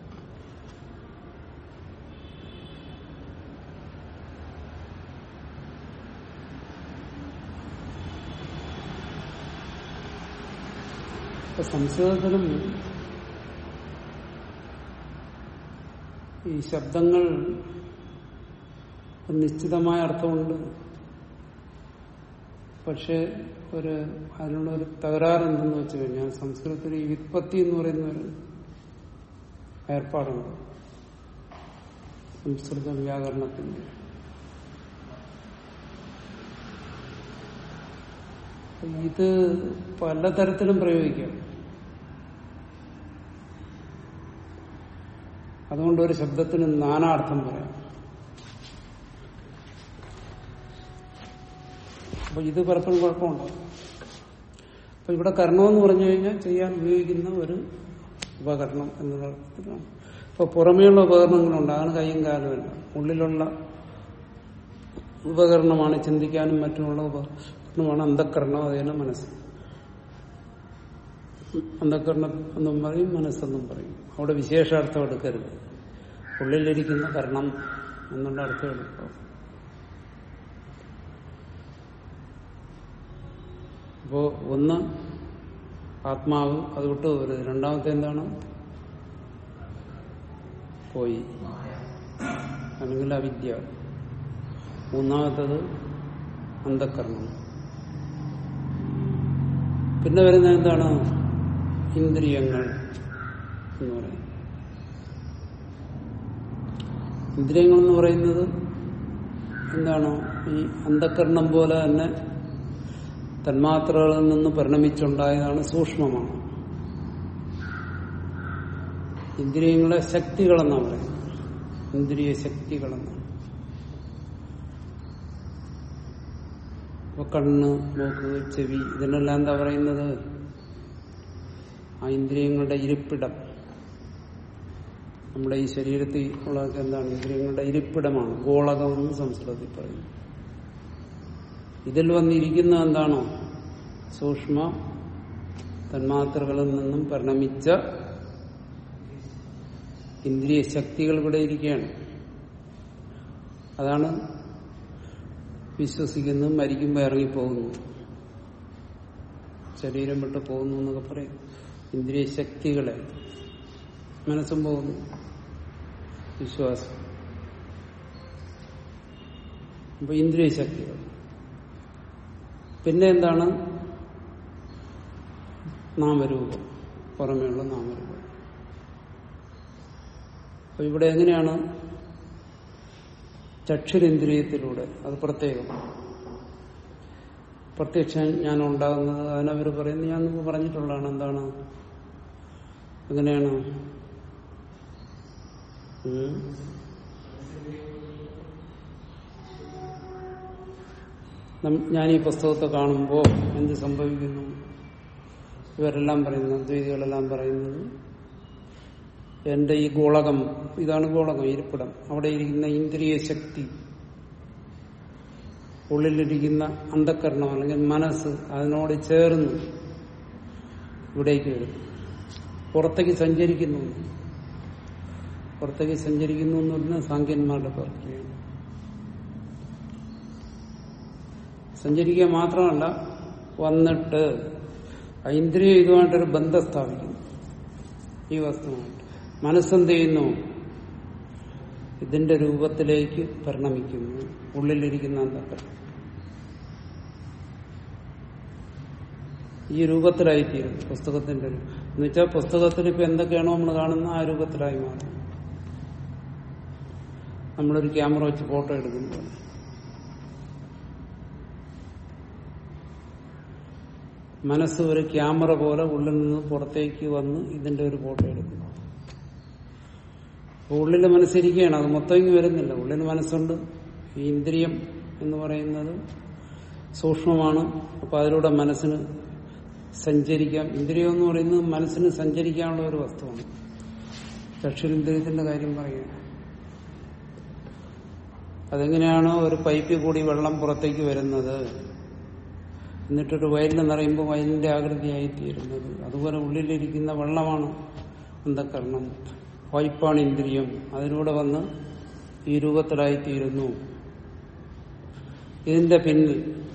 ഇപ്പൊ സംസ്കൃതത്തിലും ഈ ശബ്ദങ്ങൾ നിശ്ചിതമായ അർത്ഥമുണ്ട് പക്ഷെ ഒരു അതിനുള്ള ഒരു തകരാറ് എന്തെന്ന് വെച്ച് കഴിഞ്ഞാൽ സംസ്കൃതത്തിൽ ഈ വിത്പത്തി എന്ന് പറയുന്ന ഒരു ഏർപ്പാടുണ്ട് സംസ്കൃത വ്യാകരണത്തിന്റെ ഇത് പലതരത്തിലും പ്രയോഗിക്കാം അതുകൊണ്ട് ഒരു ശബ്ദത്തിന് നാനാർത്ഥം പറയാം അപ്പൊ ഇത് പലപ്പോഴും കുഴപ്പമുണ്ട് അപ്പൊ ഇവിടെ കർണമെന്ന് പറഞ്ഞു കഴിഞ്ഞാൽ ചെയ്യാൻ ഉപയോഗിക്കുന്ന ഒരു ഉപകരണം എന്നുള്ള അർത്ഥത്തിലാണ് ഇപ്പൊ പുറമേയുള്ള ഉപകരണങ്ങളുണ്ട് അതാണ് കൈയും കാലുമല്ല ഉള്ളിലുള്ള ഉപകരണമാണ് ചിന്തിക്കാനും മറ്റുമുള്ള ഉപകരണമാണ് അന്ധക്കരണം അതേനെ മനസ്സ് അന്ധക്കരണം എന്നും പറയും മനസ്സെന്നും പറയും അവിടെ വിശേഷാർത്ഥം എടുക്കരുത് ഉള്ളിലിരിക്കുന്ന കരണം എന്നുള്ള അർത്ഥം എടുക്കും അപ്പോ ഒന്ന് ആത്മാവ് അത് വിട്ടു പോരുത് രണ്ടാമത്തെ എന്താണ് പോയി അല്ലെങ്കിൽ അവിദ്യ മൂന്നാമത്തത് അന്ധക്കരണം പിന്നെ വരുന്ന എന്താണ് ഇന്ദ്രിയങ്ങൾ എന്ന് പറയും ഇന്ദ്രിയങ്ങൾ എന്ന് പറയുന്നത് എന്താണ് ഈ അന്ധക്കരണം പോലെ തന്നെ തന്മാത്രകളിൽ നിന്ന് പരിണമിച്ചുണ്ടായതാണ് സൂക്ഷ്മമാണ് ഇന്ദ്രിയങ്ങളെ ശക്തികളെന്നാണ് പറയുന്നത് ഇന്ദ്രിയ ശക്തികളെന്നാണ് ഇപ്പൊ കണ്ണ് മൂക്ക് ചെവി ഇതിനെല്ലാം എന്താ പറയുന്നത് ആ ഇന്ദ്രിയങ്ങളുടെ ഇരിപ്പിടം നമ്മുടെ ഈ ശരീരത്തിൽ ഉള്ളതൊക്കെ എന്താണ് ഇന്ദ്രിയങ്ങളുടെ ഇരിപ്പിടമാണ് ഗോളകം എന്ന് സംസ്കൃതത്തിൽ പറയുന്നു ഇതിൽ വന്നിരിക്കുന്ന എന്താണോ സൂക്ഷ്മ തന്മാത്രകളിൽ നിന്നും പരിണമിച്ച ഇന്ദ്രിയ ശക്തികൾ ഇവിടെ ഇരിക്കുകയാണ് അതാണ് വിശ്വസിക്കുന്നു മരിക്കുമ്പോൾ ഇറങ്ങിപ്പോകുന്നു ശരീരം വിട്ട് പോകുന്നു എന്നൊക്കെ പറയും ഇന്ദ്രിയ ശക്തികളെ മനസ്സും പോകുന്നു വിശ്വാസം അപ്പൊ ഇന്ദ്രിയ ശക്തികൾ പിന്നെ എന്താണ് നാമരൂപം പുറമേയുള്ള നാമരൂപം അപ്പൊ ഇവിടെ എങ്ങനെയാണ് ചക്ഷുരേന്ദ്രിയത്തിലൂടെ അത് പ്രത്യേകം പ്രത്യക്ഷം ഞാൻ ഉണ്ടാകുന്നത് അതിനവർ പറയുന്നത് ഞാൻ മുമ്പ് പറഞ്ഞിട്ടുള്ളതാണ് എന്താണ് എങ്ങനെയാണ് ഉം. നം- ഞാൻ ഈ പുസ്തകത്തെ കാണുമ്പോൾ എന്ത് സംഭവിക്കുന്നു ഇവരെല്ലാം പറയുന്നത് അദ്വൈതികളെല്ലാം പറയുന്നത് എന്റെ ഈ ഗോളകം ഇതാണ് ഗോളകം ഇരിപ്പിടം അവിടെ ഇരിക്കുന്ന ഇന്ദ്രിയ ശക്തി ഉള്ളിലിരിക്കുന്ന അന്ധക്കരണം അല്ലെങ്കിൽ മനസ്സ് അതിനോട് ചേർന്ന് ഇവിടേക്ക് വരും പുറത്തേക്ക് സഞ്ചരിക്കുന്നു പുറത്തേക്ക് സഞ്ചരിക്കുന്നു എന്ന് പറഞ്ഞാൽ സാങ്കന്മാരുടെ പ്രക്രിയയാണ് സഞ്ചരിക്കുക മാത്രമല്ല വന്നിട്ട് ആ ഇന്ദ്രിയ ഇതുമായിട്ടൊരു ബന്ധം സ്ഥാപിക്കുന്നു ഈ വസ്തുവായിട്ട് മനസ്സെന്ത് ചെയ്യുന്നു ഇതിന്റെ രൂപത്തിലേക്ക് പരിണമിക്കുന്നു ഉള്ളിലിരിക്കുന്ന അന്ധക്കരണം ഈ രൂപത്തിലായിത്തീരും പുസ്തകത്തിന്റെ രൂപം എന്ന് വെച്ചാൽ പുസ്തകത്തിൽ ഇപ്പൊ എന്തൊക്കെയാണോ നമ്മൾ കാണുന്ന ആ രൂപത്തിലായി മാറും നമ്മളൊരു ക്യാമറ വെച്ച് ഫോട്ടോ എടുക്കുമ്പോൾ മനസ്സ് ഒരു ക്യാമറ പോലെ ഉള്ളിൽ നിന്ന് പുറത്തേക്ക് വന്ന് ഇതിന്റെ ഒരു ഫോട്ടോ എടുക്കുന്നു അപ്പൊ ഉള്ളിൽ മനസ്സിരിക്കുകയാണ് അത് മൊത്തം ഇങ്ങ് വരുന്നില്ല ഉള്ളിൽ മനസ്സുണ്ട് ഈ ഇന്ദ്രിയം എന്ന് പറയുന്നത് സൂക്ഷ്മമാണ് അപ്പൊ അതിലൂടെ മനസ്സിന് സഞ്ചരിക്കാം ഇന്ദ്രിയം എന്ന് പറയുന്നത് മനസ്സിന് സഞ്ചരിക്കാനുള്ള ഒരു വസ്തുവാണ് ചക്ഷുരിന്ദ്രിയത്തിന്റെ കാര്യം പറയുക അതെങ്ങനെയാണോ ഒരു പൈപ്പിൽ കൂടി വെള്ളം പുറത്തേക്ക് വരുന്നത് എന്നിട്ടൊരു വയലിൽ നിറയുമ്പോൾ വയലിന്റെ ആകൃതിയായി തീരുന്നത് അതുപോലെ ഉള്ളിലിരിക്കുന്ന വെള്ളമാണ് അന്ധക്കരണം പൈപ്പാണ് ഇന്ദ്രിയം അതിലൂടെ വന്ന് ഈ രൂപത്തിലായിത്തീരുന്നു ഇതിന്റെ പിന്നിൽ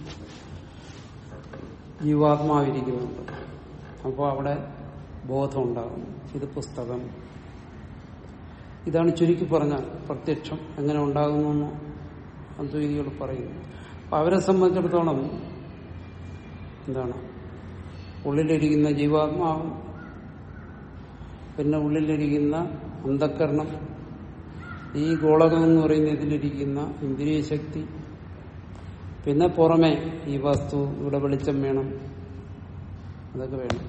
ജീവാത്മാവിരിക്കുന്നുണ്ട് അപ്പോൾ അവിടെ ബോധം ഉണ്ടാകുന്നു ഇത് പുസ്തകം ഇതാണ് ചുരുക്കി പറഞ്ഞാൽ പ്രത്യക്ഷം എങ്ങനെ ഉണ്ടാകുന്നു എന്ന് അദ്വൈതികൾ പറയുന്നു അപ്പൊ അവരെ സംബന്ധിച്ചിടത്തോളം എന്താണ് ഉള്ളിലിരിക്കുന്ന ജീവാത്മാവ് പിന്നെ ഉള്ളിലിരിക്കുന്ന അന്ധക്കരണം ഈ ഗോളകം എന്ന് പറയുന്ന ഇതിലിരിക്കുന്ന ഇന്ദ്രിയ ശക്തി പിന്നെ പുറമെ ഈ വസ്തു ഇവിടെ വെളിച്ചം വേണം അതൊക്കെ വേണം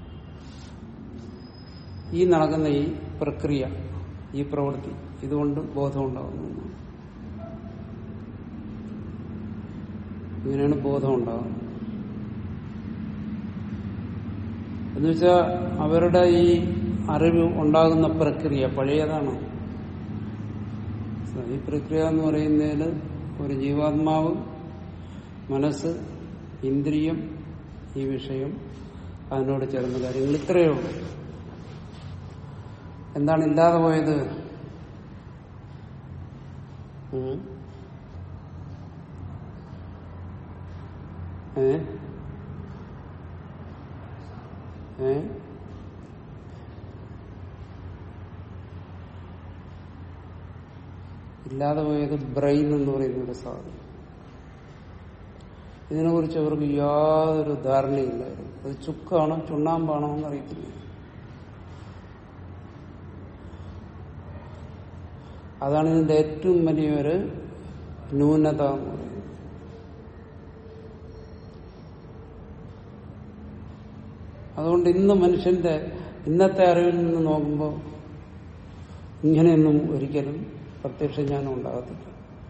ഈ നടക്കുന്ന ഈ പ്രക്രിയ ഈ പ്രവൃത്തി ഇതുകൊണ്ട് ബോധം ഉണ്ടാകുന്നു ഇങ്ങനെയാണ് ബോധം ഉണ്ടാകുന്നത് എന്നുവെച്ചാൽ അവരുടെ ഈ അറിവ് ഉണ്ടാകുന്ന പ്രക്രിയ പഴയതാണ് ഈ പ്രക്രിയ എന്ന് പറയുന്നതിൽ ഒരു ജീവാത്മാവ് മനസ്സ് ഇന്ദ്രിയം ഈ വിഷയം അതിനോട് ചേർന്ന കാര്യങ്ങൾ ഇത്രയേ ഉള്ളൂ എന്താണ് ഇല്ലാതെ പോയത് ഉം? ഏ ഏ ഇല്ലാതെ പോയത് ബ്രെയിൻ എന്ന് പറയുന്ന ഒരു സാധനം ഇതിനെക്കുറിച്ച് അവർക്ക് യാതൊരു ധാരണയില്ലായിരുന്നു അത് ചുക്കാണോ ചുണ്ണാമ്പാണോ എന്ന് അറിയത്തില്ല അതാണ് ഇതിന്റെ ഏറ്റവും വലിയൊരു ന്യൂനത എന്ന് പറയുന്നത് അതുകൊണ്ട് ഇന്ന് മനുഷ്യന്റെ ഇന്നത്തെ അറിവിൽ നിന്ന് നോക്കുമ്പോൾ ഇങ്ങനെയൊന്നും ഒരിക്കലും പ്രത്യക്ഷ ജ്ഞാനം ഉണ്ടാകത്തില്ല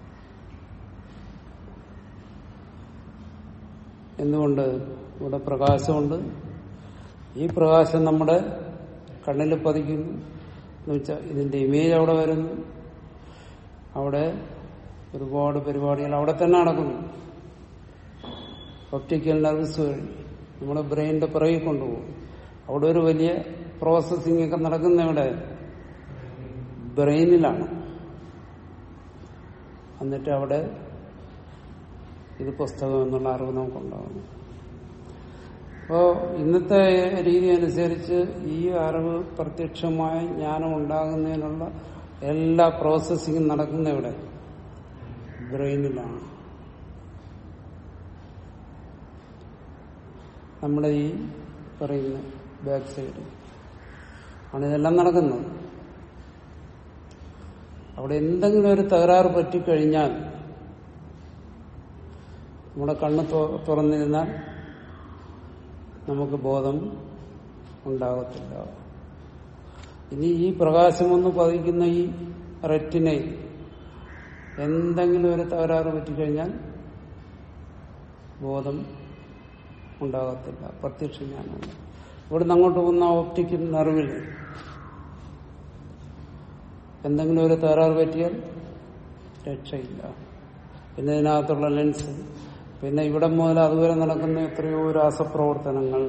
എന്തുകൊണ്ട് ഇവിടെ പ്രകാശമുണ്ട് ഈ പ്രകാശം നമ്മുടെ കണ്ണിൽ പതിക്കുന്നു എന്ന് വെച്ചാൽ ഇതിന്റെ ഇമേജ് അവിടെ വരുന്നു അവിടെ ഒരുപാട് പരിപാടികൾ അവിടെ തന്നെ നടക്കുന്നു ഒപ്റ്റിക്കൽ നെർവ്സ് വഴി നമ്മുടെ ബ്രെയിനിന്റെ പിറകിൽ കൊണ്ടുപോകും അവിടെ ഒരു വലിയ പ്രോസസ്സിംഗ് ഒക്കെ നടക്കുന്ന ഇവിടെ ബ്രെയിനിലാണ് എന്നിട്ട് അവിടെ ഇത് പുസ്തകം എന്നുള്ള അറിവ് നമുക്കുണ്ടാകുന്നു അപ്പോ ഇന്നത്തെ രീതി അനുസരിച്ച് ഈ അറിവ് പ്രത്യക്ഷമായ ജ്ഞാനം ഉണ്ടാകുന്നതിനുള്ള എല്ലാ പ്രോസസ്സിങ്ങും നടക്കുന്ന ഇവിടെ ബ്രെയിനിലാണ് നമ്മുടെ ഈ പറയുന്ന ബാക്ക് സൈഡ് ആണ് ഇതെല്ലാം നടക്കുന്നത് അവിടെ എന്തെങ്കിലും ഒരു തകരാറ് പറ്റിക്കഴിഞ്ഞാൽ നമ്മുടെ കണ്ണ് തു- തുറന്നിരുന്നാൽ നമുക്ക് ബോധം ഉണ്ടാകത്തില്ല ഇനി ഈ പ്രകാശമൊന്ന് പതിക്കുന്ന ഈ റെറ്റിനയിൽ എന്തെങ്കിലും ഒരു തകരാറ് പറ്റിക്കഴിഞ്ഞാൽ ബോധം ഉണ്ടാകത്തില്ല പ്രത്യക്ഷ ജ്ഞാനമുണ്ട് ഇവിടുന്ന് അങ്ങോട്ട് പോകുന്ന ഓപ്റ്റിക്കൽ നെർവിൽ എന്തെങ്കിലും ഒരു തകരാറ് പറ്റിയാൽ രക്ഷയില്ല പിന്നെ ഇതിനകത്തുള്ള ലെൻസ് പിന്നെ ഇവിടെ മുതൽ അതുവരെ നടക്കുന്ന എത്രയോ രാസപ്രവർത്തനങ്ങൾ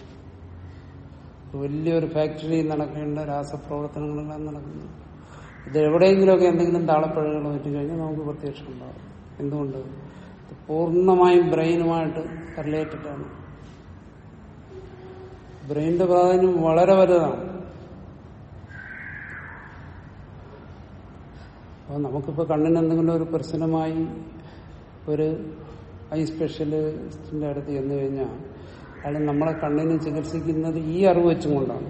വലിയൊരു ഫാക്ടറിയിൽ നടക്കേണ്ട രാസപ്രവർത്തനങ്ങളെല്ലാം നടക്കുന്നു ഇത് എവിടെയെങ്കിലുമൊക്കെ എന്തെങ്കിലും താളപ്പിഴകൾ പറ്റി കഴിഞ്ഞാൽ നമുക്ക് പ്രത്യക്ഷം ഉണ്ടാകും എന്തുകൊണ്ട് ഇത് പൂർണ്ണമായും ബ്രെയിനുമായിട്ട് റിലേറ്റഡ് ആണ് ബ്രെയിനിന്റെ പ്രാധാന്യം വളരെ വലുതാണ് അപ്പോൾ നമുക്കിപ്പോൾ കണ്ണിന് എന്തെങ്കിലും ഒരു പ്രശ്നമായി ഒരു ഐ സ്പെഷ്യലിസ്റ്റിന്റെ അടുത്ത് ചെന്ന് കഴിഞ്ഞാൽ അയാൾ നമ്മളെ കണ്ണിന് ചികിത്സിക്കുന്നത് ഈ അറിവ് വെച്ചും കൊണ്ടാണ്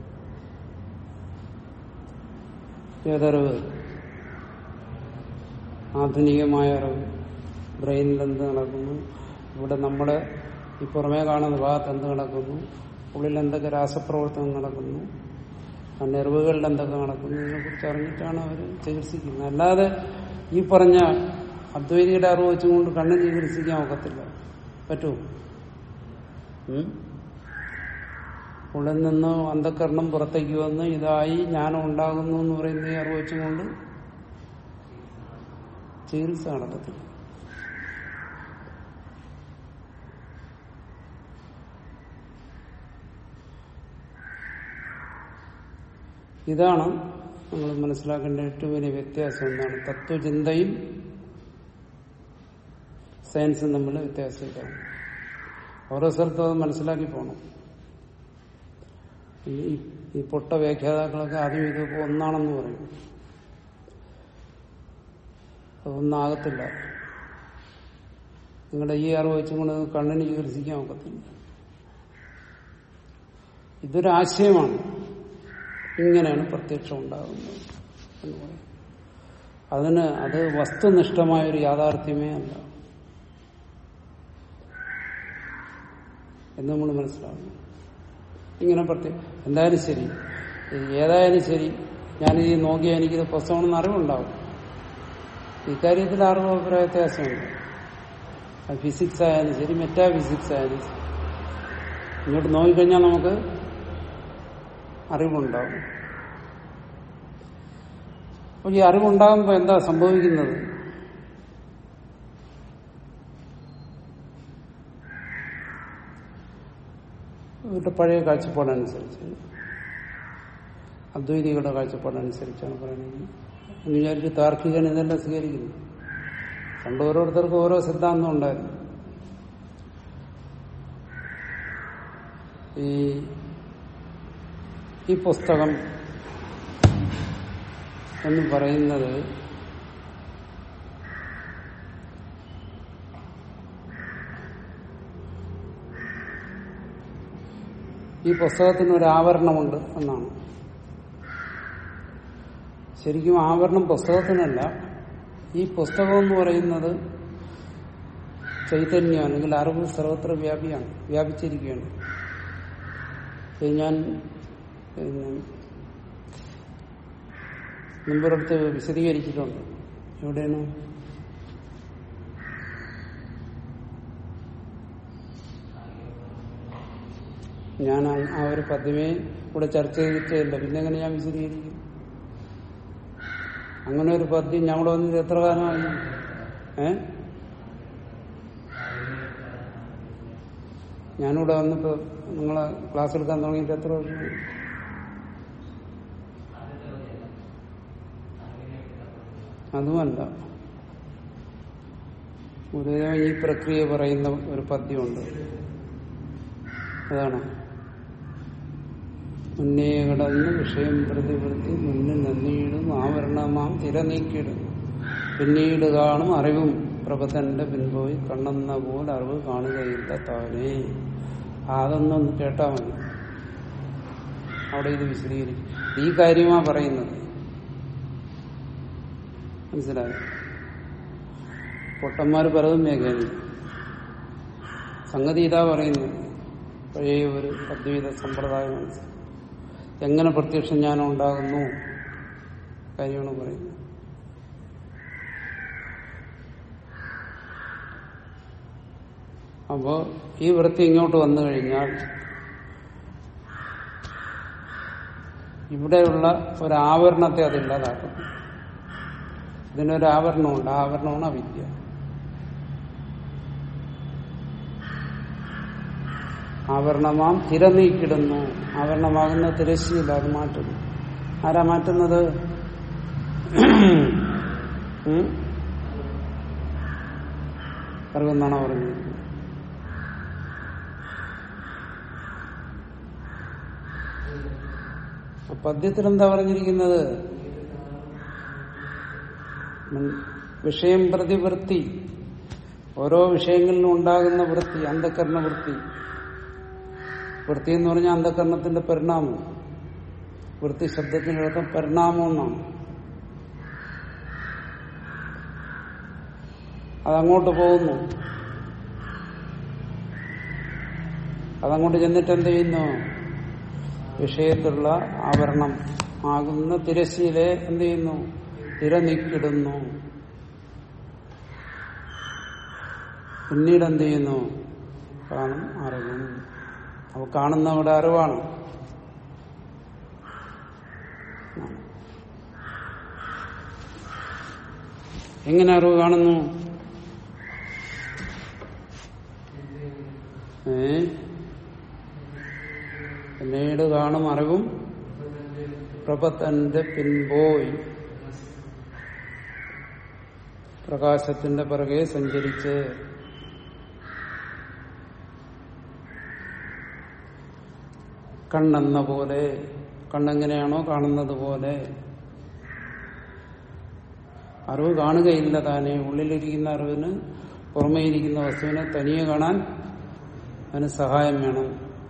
ഏതറിവ് ആധുനികമായ അറിവ് ബ്രെയിനിൽ എന്ത് നടക്കുന്നു ഇവിടെ നമ്മുടെ ഈ പുറമേ കാണുന്ന ഭാഗത്ത് എന്ത് നടക്കുന്നു ഉള്ളിൽ എന്തൊക്കെ രാസപ്രവർത്തനം നടക്കുന്നു ആ നെർവുകളിൽ എന്തൊക്കെ നടക്കുന്നു ഇതിനെക്കുറിച്ച് അറിഞ്ഞിട്ടാണ് അവർ ചികിത്സിക്കുന്നത് അല്ലാതെ ഈ പറഞ്ഞ അദ്വൈതിയുടെ അറിവ് വെച്ചുകൊണ്ട് കണ്ണിന് ചികിത്സിക്കാൻ ഒക്കത്തില്ല പറ്റുമോ ഉം? ഉള്ളിൽ നിന്ന് അന്ധക്കരണം പുറത്തേക്ക് വന്ന് ഇതായി ജ്ഞാനം ഉണ്ടാകുന്നു എന്ന് പറയുന്ന ഈ അറിവ് വെച്ചുകൊണ്ട് ചികിത്സ നടക്കത്തില്ല ഇതാണ് നമ്മൾ മനസ്സിലാക്കേണ്ട ഏറ്റവും വലിയ വ്യത്യാസം എന്താണ് തത്വചിന്തയും സയൻസും തമ്മിൽ വ്യത്യാസം ഇതാണ് ഓരോ സ്ഥലത്തും അത് മനസ്സിലാക്കി പോകണം ഈ ഈ പൊട്ട വ്യാഖ്യാതാക്കളൊക്കെ ആദ്യം ഇതൊക്കെ ഒന്നാണെന്ന് പറയും അതൊന്നാകത്തില്ല നിങ്ങളുടെ ഈ അറിവ് വെച്ചുകൊണ്ട് കണ്ണിന് ചികിത്സിക്കാൻ ഒക്കത്തില്ല ഇതൊരാശയമാണ് ഇങ്ങനെയാണ് പ്രത്യക്ഷം ഉണ്ടാകുന്നത് എന്ന് പറയും അതിന് അത് വസ്തുനിഷ്ഠമായ ഒരു യാഥാർത്ഥ്യമേ അല്ല എന്ന് നമ്മൾ മനസ്സിലാക്കണം ഇങ്ങനെ പ്രത്യേക എന്തായാലും ശരി ഏതായാലും ശരി ഞാനിത് നോക്കിയാൽ എനിക്കിത് പുസ്തകമാണെന്ന് അറിവുണ്ടാവും ഇക്കാര്യത്തിൽ അറിവ് അഭിപ്രായ വ്യത്യാസമുണ്ട് അത് ഫിസിക്സ് ആയാലും ശരി മെറ്റാ ഫിസിക്സ് ആയാലും ശരി ഇങ്ങോട്ട് നോക്കിക്കഴിഞ്ഞാൽ നമുക്ക് അറിവുണ്ടാവും അപ്പോൾ ഈ അറിവുണ്ടാകുമ്പോൾ എന്താ സംഭവിക്കുന്നത് ഇവരുടെ പഴയ കാഴ്ചപ്പാടനുസരിച്ച് അദ്വൈതികളുടെ കാഴ്ചപ്പാടനുസരിച്ചാണ് പറയുന്നത് എന്ന് വിചാരിച്ച് താർക്കികൻ ഇതെല്ലാം സ്വീകരിക്കുന്നു പണ്ട് ഓരോരുത്തർക്കും ഓരോ സിദ്ധാന്തം ഉണ്ടായിരുന്നു ഈ ഈ പുസ്തകം എന്ന് പറയുന്നത് ഈ പുസ്തകത്തിന് ഒരു ആവരണമുണ്ട് എന്നാണ് ശരിക്കും ആവരണം പുസ്തകത്തിനല്ല ഈ പുസ്തകം എന്ന് പറയുന്നത് ചൈതന്യം അല്ലെങ്കിൽ അറിവ് സർവത്ര വ്യാപിയാണ് വ്യാപിച്ചിരിക്കുകയാണ് ഇത് ഞാൻ പിന്നെ മുമ്പൊരിടത്ത് വിശദീകരിച്ചിട്ടുണ്ട് എവിടെയാണ് ഞാൻ ആ- ആ ഒരു പദ്യമേ കൂടെ ചർച്ച ചെയ്തിട്ടില്ല പിന്നെ എങ്ങനെ ഞാൻ വിശദീകരിക്കും അങ്ങനെ ഒരു പദ്യം ഞാൻ ഇവിടെ വന്നിട്ട് എത്ര കാലമായി ഏ ഞാനിവിടെ വന്നിപ്പോ നിങ്ങളെ ക്ലാസ് എടുക്കാൻ തുടങ്ങിയിട്ട് എത്ര വർഷമായി അതുമല്ല ഗുരുദേവൻ ഈ പ്രക്രിയ പറയുന്ന ഒരു പദ്യമുണ്ട് അതാണ് മുന്നേ കിടന്ന് വിഷയം പ്രതിവൃത്തി മുന്നിൽ നന്ദിയിടും ആവരണമാം തിര നീക്കിയിടും പിന്നീട് കാണും അറിവും പ്രഭതന്റെ പിൻപോയി കണ്ണെന്ന പോലെ അറിവ് കാണുകയില്ല താനേ അതൊന്നും കേട്ടാ മതി അവിടെ ഇത് വിശദീകരിക്കും ഈ കാര്യമാ പറയുന്നത് മനസ്സിലായോ പൊട്ടന്മാര് പലതും വ്യാഖ്യാനിക്കും സംഗതി ഇതാ പറയുന്നത് പഴയ ഒരു അദ്വൈത സമ്പ്രദായം മനസ്സിലായി എങ്ങനെ പ്രത്യക്ഷം ജ്ഞാനം ഉണ്ടാകുന്നു കാര്യമാണ് പറയുന്നത് അപ്പോ ഈ വൃത്തി ഇങ്ങോട്ട് വന്നു കഴിഞ്ഞാൽ ഇവിടെയുള്ള ഒരു ആവരണത്തെ അത് ഇല്ലാതാക്കും ഇതിനൊരു ആവരണമുണ്ട് ആ ആവരണമാണ് അവിദ്യ ആവരണമാം തിര നീക്കിടുന്നു ആവരണമാകുന്ന തിരശ്ശീല അത് മാറ്റുന്നു ആരാ മാറ്റുന്നത് ഉം? അറിവെന്നാണോ പറഞ്ഞത് പദ്യത്തിൽ എന്താ പറഞ്ഞിരിക്കുന്നത് മൻ- വിഷയം പ്രതി വൃത്തി ഓരോ വിഷയങ്ങളിലും ഉണ്ടാകുന്ന വൃത്തി അന്ധകരണ വൃത്തി വൃത്തി എന്ന് പറഞ്ഞാൽ അന്ധകരണത്തിന്റെ പരിണാമം വൃത്തി ശബ്ദത്തിനർത്ഥം പരിണാമം എന്നാണ് അതങ്ങോട്ട് പോകുന്നു അതങ്ങോട്ട് ചെന്നിട്ട് എന്ത് ചെയ്യുന്നു വിഷയത്തിലുള്ള ആവരണം ആകുന്ന തിരശ്ശീലെ എന്ത് ചെയ്യുന്നു തിര നീക്കിടുന്നു പിന്നീട് എന്ത് ചെയ്യുന്നു കാണും അറിവും അവ കാണുന്നവിടെ അറിവാണ് എങ്ങനെ അറിവ് കാണുന്നു ഏ പിന്നീട് കാണും അറിവും പ്രപത്തന്റെ പിൻപോയി പ്രകാശത്തിന്റെ പിറകെ സഞ്ചരിച്ച് കണ്ണെന്ന പോലെ കണ്ണെങ്ങനെയാണോ കാണുന്നത് പോലെ അറിവ് കാണുകയില്ല താനെ ഉള്ളിലിരിക്കുന്ന അറിവിന് പുറമേ ഇരിക്കുന്ന വസ്തുവിനെ തനിയെ കാണാൻ അതിന് സഹായം വേണം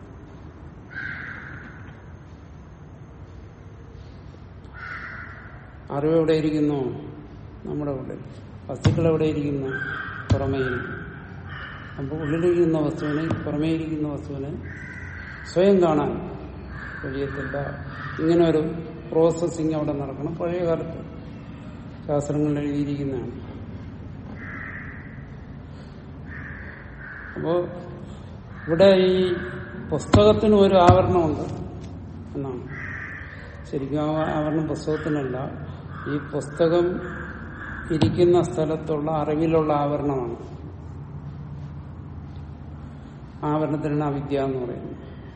അറിവ് എവിടെ ഇരിക്കുന്നു നമ്മുടെ ഉള്ളിൽ വസ്തുക്കൾ എവിടെ ഇരിക്കുന്നു പുറമേ ഇരിക്കുന്നു അപ്പോൾ ഉള്ളിലിരിക്കുന്ന വസ്തുവിനെ പുറമേ ഇരിക്കുന്ന വസ്തുവിനെ സ്വയം കാണാൻ കഴിയത്തില്ല ഇങ്ങനെ ഒരു പ്രോസസ്സിങ് അവിടെ നടക്കണം പഴയ കാലത്ത് ശാസ്ത്രങ്ങളിൽ എഴുതിയിരിക്കുന്നതാണ് അപ്പോ ഇവിടെ ഈ പുസ്തകത്തിന് ഒരു ആവരണമുണ്ട് എന്നാണ് ശരിക്കും ആ ആവരണം പുസ്തകത്തിനല്ല ഈ പുസ്തകം ഇരിക്കുന്ന സ്ഥലത്തുള്ള അറിവിലുള്ള ആവരണമാണ് ആവരണത്തിനാണ് അവിദ്യ എന്ന് പറയുന്നത്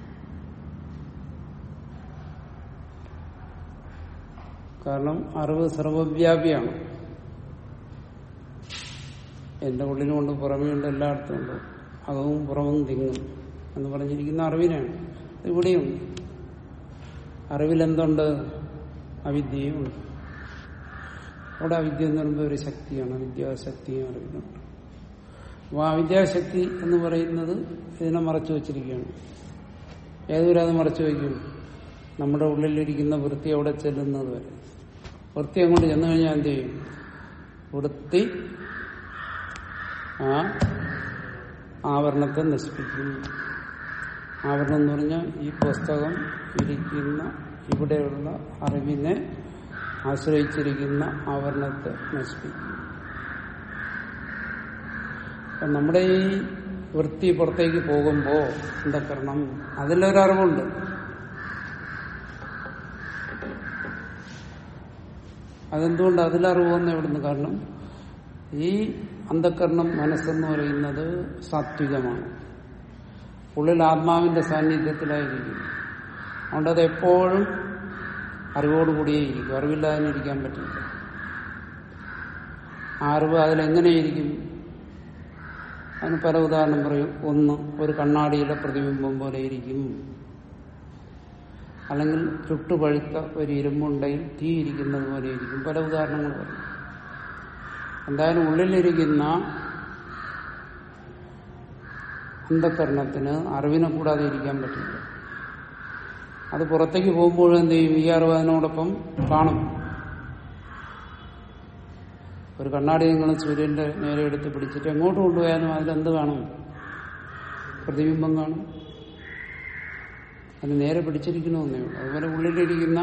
കാരണം അറിവ് സർവവ്യാപിയാണ് എന്റെ ഉള്ളിലുമുണ്ട് പുറമേയുണ്ട് എല്ലായിടത്തും ഉണ്ട് അകവും പുറവും തിങ്ങും എന്ന് പറഞ്ഞിരിക്കുന്ന അറിവിനാണ് ഇത് ഇവിടെയുണ്ട് അറിവിലെന്തുണ്ട് അവിദ്യയുമുണ്ട് അവിടെ അവിദ്യ എന്ന് പറയുമ്പോൾ ഒരു ശക്തിയാണ് വിദ്യാശക്തിയും അറിവിലുണ്ട് അപ്പോൾ ആ വിദ്യാശക്തി എന്ന് പറയുന്നത് ഇതിനെ മറച്ചു വച്ചിരിക്കുകയാണ് ഏതൊരു അത് മറച്ചു വയ്ക്കും നമ്മുടെ ഉള്ളിലിരിക്കുന്ന വൃത്തി അവിടെ ചെല്ലുന്നത് വരെ വൃത്തി അങ്ങോട്ട് ചെന്നു കഴിഞ്ഞാൽ എന്ത് ചെയ്യും വൃത്തി ആ ആവരണത്തെ നശിപ്പിക്കും ആവരണം എന്ന് പറഞ്ഞാൽ ഈ പുസ്തകം ഇരിക്കുന്ന ഇവിടെയുള്ള അറിവിനെ ആശ്രയിച്ചിരിക്കുന്ന ആവരണത്തെ നശിപ്പിക്കും അപ്പൊ നമ്മുടെ ഈ വൃത്തി പുറത്തേക്ക് പോകുമ്പോ അന്ധക്കരണം അതിലൊരറിവുണ്ട് അതെന്തുകൊണ്ട് അതിലറിവെന്ന് എവിടുന്ന് കാരണം ഈ അന്ധക്കരണം മനസ്സെന്ന് പറയുന്നത് സാത്വികമാണ് ഉള്ളിൽ ആത്മാവിന്റെ സാന്നിധ്യത്തിലായിരിക്കും അതുകൊണ്ട് അത് എപ്പോഴും അറിവോടുകൂടിയേ ഇരിക്കും അറിവില്ലാതെ ഇരിക്കാൻ പറ്റില്ല ആ അറിവ് അതിലെങ്ങനെയിരിക്കും അതിന് പല ഉദാഹരണം പറയും ഒന്ന് ഒരു കണ്ണാടിയിലെ പ്രതിബിംബം പോലെ ഇരിക്കും അല്ലെങ്കിൽ ചുട്ടുപഴുത്ത ഒരു ഇരുമ്പുണ്ടയിൽ തീ ഇരിക്കുന്നത് പോലെ ഇരിക്കും പല ഉദാഹരണങ്ങൾ പറയും എന്തായാലും ഉള്ളിലിരിക്കുന്ന അന്ധകരണത്തിന് അറിവിനെ കൂടാതെ ഇരിക്കാൻ പറ്റില്ല അത് പുറത്തേക്ക് പോകുമ്പോഴും എന്ത് ചെയ്യും ഈ അറിവ് അതിനോടൊപ്പം കാണും ഒരു കണ്ണാടി നിങ്ങൾ സൂര്യന്റെ നേരെ എടുത്ത് പിടിച്ചിട്ട് എങ്ങോട്ട് കൊണ്ടുപോയാലും അതിലെന്ത് കാണും പ്രതിബിംബം കാണും അത് നേരെ പിടിച്ചിരിക്കണമെന്നേ ഉള്ളൂ അതുപോലെ ഉള്ളിലിരിക്കുന്ന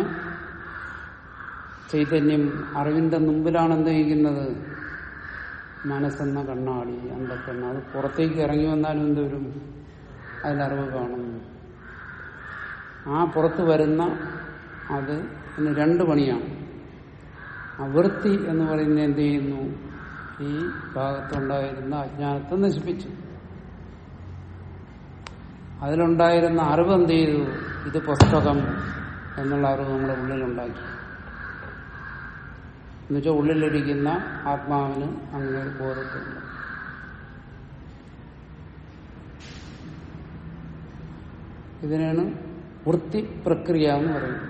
ചൈതന്യം അറിവിന്റെ മുമ്പിലാണ് എന്ത് ചെയ്യുന്നത് മനസ്സെന്ന കണ്ണാടി അന്ധക്കണ്ണ അത് പുറത്തേക്ക് ഇറങ്ങി വന്നാലും എന്തുവരും അതിലറിവ് കാണും ആ പുറത്ത് വരുന്ന അത് അതിന് രണ്ട് പണിയാണ് അവൃത്തി എന്ന് പറയുന്നത് എന്ത് ചെയ്യുന്നു ഈ ഭാഗത്തുണ്ടായിരുന്ന അജ്ഞാനത്തെ നശിപ്പിച്ചു അതിലുണ്ടായിരുന്ന അറിവ് എന്ത് ചെയ്തു ഇത് പുസ്തകം എന്നുള്ള അറിവ് നമ്മുടെ ഉള്ളിലുണ്ടാക്കി എന്നുവെച്ചാൽ ഉള്ളിലിരിക്കുന്ന ആത്മാവിന് അങ്ങനെ ഒരു ബോധത്തില്ല ഇതിനാണ് വൃത്തി പ്രക്രിയ എന്ന് പറയുന്നത്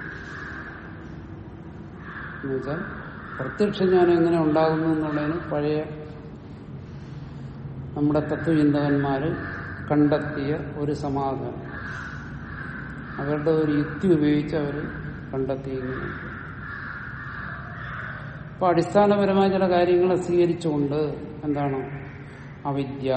എന്നുവെച്ചാൽ പ്രത്യക്ഷ ജ്ഞാനം എങ്ങനെ ഉണ്ടാകുന്നു എന്നുള്ളതിന് പഴയ നമ്മുടെ തത്വചിന്തകന്മാര് കണ്ടെത്തിയ ഒരു സമാധാനം അവരുടെ ഒരു യുക്തി ഉപയോഗിച്ച് അവർ കണ്ടെത്തിയിരുന്നു അപ്പൊ അടിസ്ഥാനപരമായ ചില കാര്യങ്ങൾ സ്വീകരിച്ചുകൊണ്ട് എന്താണ് അവിദ്യ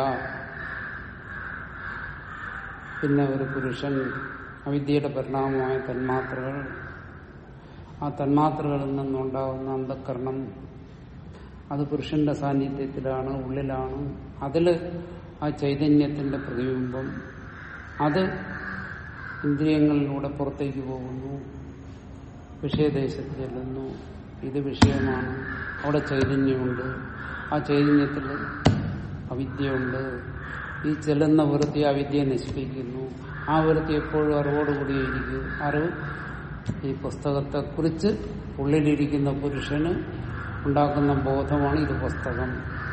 പിന്നെ ഒരു പുരുഷൻ അവിദ്യയുടെ പരിണാമമായ തന്മാത്രകൾ ആ തന്മാത്രകളിൽ നിന്നുണ്ടാകുന്ന അന്ധക്കരണം അത് പുരുഷന്റെ സാന്നിധ്യത്തിലാണ് ഉള്ളിലാണ് അതില് ആ ചൈതന്യത്തിന്റെ പ്രതിബിംബം അത് ഇന്ദ്രിയങ്ങളിലൂടെ പുറത്തേക്ക് പോകുന്നു വിഷയദേശത്ത് ചെല്ലുന്നു ഇത് വിഷയമാണ് അവിടെ ചൈതന്യമുണ്ട് ആ ചൈതന്യത്തിൽ അവിദ്യയുണ്ട് ഈ ചെല്ലുന്ന വൃത്തി അവിദ്യയെ നശിപ്പിക്കുന്നു ആ വൃത്തി എപ്പോഴും അറിവോടുകൂടിയിരിക്കും അറിവ് ഈ പുസ്തകത്തെക്കുറിച്ച് ഉള്ളിലിരിക്കുന്ന പുരുഷന് ഉണ്ടാക്കുന്ന ബോധമാണ് ഇത് പുസ്തകം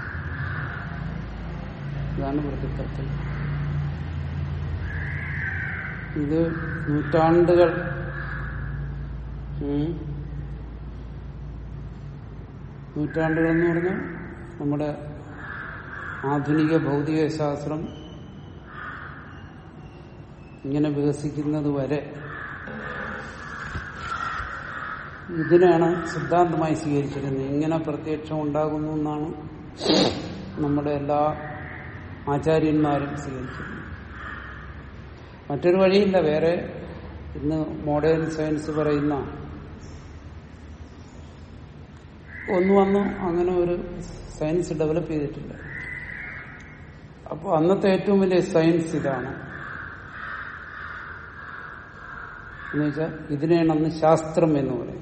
ഇതാണ് വൃത്തിത്വത്തിൽ ഇത് നൂറ്റാണ്ടുകൾ ഉം, നൂറ്റാണ്ടുകൾ എന്ന് പറഞ്ഞാൽ നമ്മുടെ ആധുനിക ഭൗതിക ശാസ്ത്രം ഇങ്ങനെ വികസിക്കുന്നത് വരെ ഇതിനാണ് സിദ്ധാന്തമായി സ്വീകരിച്ചിരുന്നത് ഇങ്ങനെ പ്രത്യക്ഷം ഉണ്ടാകുന്നു എന്നാണ് നമ്മുടെ എല്ലാ ആചാര്യന്മാരും സ്വീകരിച്ചിരുന്നത് മറ്റൊരു വഴിയില്ല വേറെ ഇന്ന് മോഡേൺ സയൻസ് പറയുന്ന ഒന്നും വന്നു അങ്ങനെ ഒരു സയൻസ് ഡെവലപ്പ് ചെയ്തിട്ടില്ല അപ്പോൾ അന്നത്തെ ഏറ്റവും വലിയ സയൻസ് ഇതാണ് എന്നുവെച്ചാൽ ഇതിനെയാണ് അന്ന് ശാസ്ത്രം എന്ന് പറയുന്നത്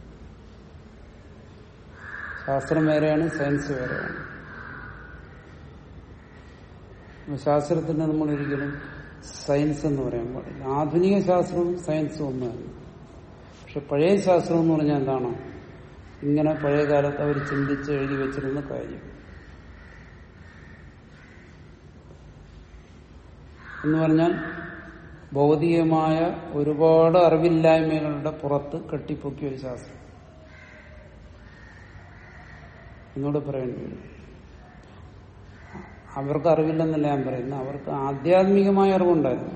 ശാസ്ത്രം വേറെയാണ് സയൻസ് വേറെയാണ് അപ്പൊ ശാസ്ത്രത്തിന് നമ്മൾ ഒരിക്കലും സയൻസ് എന്ന് പറയാൻ പാടില്ല ആധുനിക ശാസ്ത്രവും സയൻസും ഒന്നാണ് പക്ഷെ പഴയ ശാസ്ത്രം എന്ന് പറഞ്ഞാൽ എന്താണ് ഇങ്ങനെ പഴയ കാലത്ത് അവർ ചിന്തിച്ച് എഴുതി വെച്ചിരുന്ന കാര്യം എന്ന് പറഞ്ഞാൽ ഭൗതികമായ ഒരുപാട് അറിവില്ലായ്മകളുടെ പുറത്ത് കെട്ടിപ്പൊക്കിയ ഒരു ശാസ്ത്രം എന്നോട് പറയേണ്ടി വരും അവർക്ക് അറിവില്ലെന്നല്ല ഞാൻ പറയുന്നത് അവർക്ക് ആധ്യാത്മികമായ അറിവുണ്ടായിരുന്നു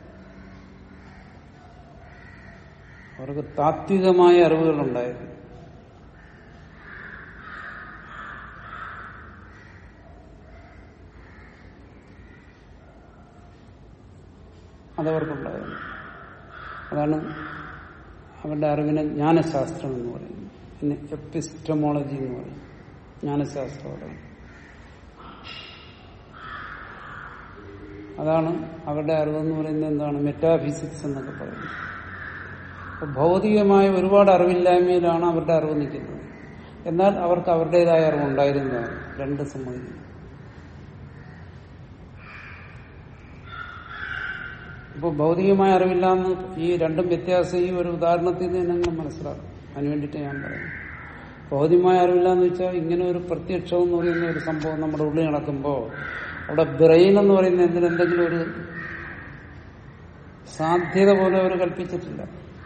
അവർക്ക് താത്വികമായ അറിവുകളുണ്ടായിരുന്നു അതവർക്കുണ്ടായിരുന്നു അതാണ് അവരുടെ അറിവിനെ ജ്ഞാനശാസ്ത്രം എന്ന് പറയുന്നത് പിന്നെ എപ്പിസ്റ്റമോളജി എന്ന് പറയും ജ്ഞാനശാസ്ത്രം പറയുന്നത് അതാണ് അവരുടെ അറിവെന്ന് പറയുന്നത് എന്താണ് മെറ്റാഫിസിക്സ് എന്നൊക്കെ പറയുന്നത് അപ്പൊ ഭൗതികമായ ഒരുപാട് അറിവില്ലായ്മയിലാണ് അവരുടെ അറിവ് നിൽക്കുന്നത് എന്നാൽ അവർക്ക് അവരുടേതായ അറിവുണ്ടായിരുന്നതാണ് രണ്ട് സമ്മതിക്കുന്നു അപ്പോൾ ഭൗതികമായ അറിവില്ലാന്ന് ഈ രണ്ടും വ്യത്യാസം ഈ ഒരു ഉദാഹരണത്തിൽ നിന്ന് നിങ്ങൾ മനസ്സിലാക്കും അതിന് വേണ്ടിയിട്ട് ഞാൻ പറയുന്നു ഭൗതികമായ അറിവില്ലാന്ന് വെച്ചാൽ ഇങ്ങനെ ഒരു പ്രത്യക്ഷം എന്ന് പറയുന്ന ഒരു സംഭവം നമ്മുടെ ഉള്ളിൽ നടക്കുമ്പോൾ അവിടെ ബ്രെയിൻ എന്ന് പറയുന്ന എന്തിനെന്തെങ്കിലും ഒരു സാധ്യത പോലെ അവർ കൽപ്പിച്ചിട്ടില്ല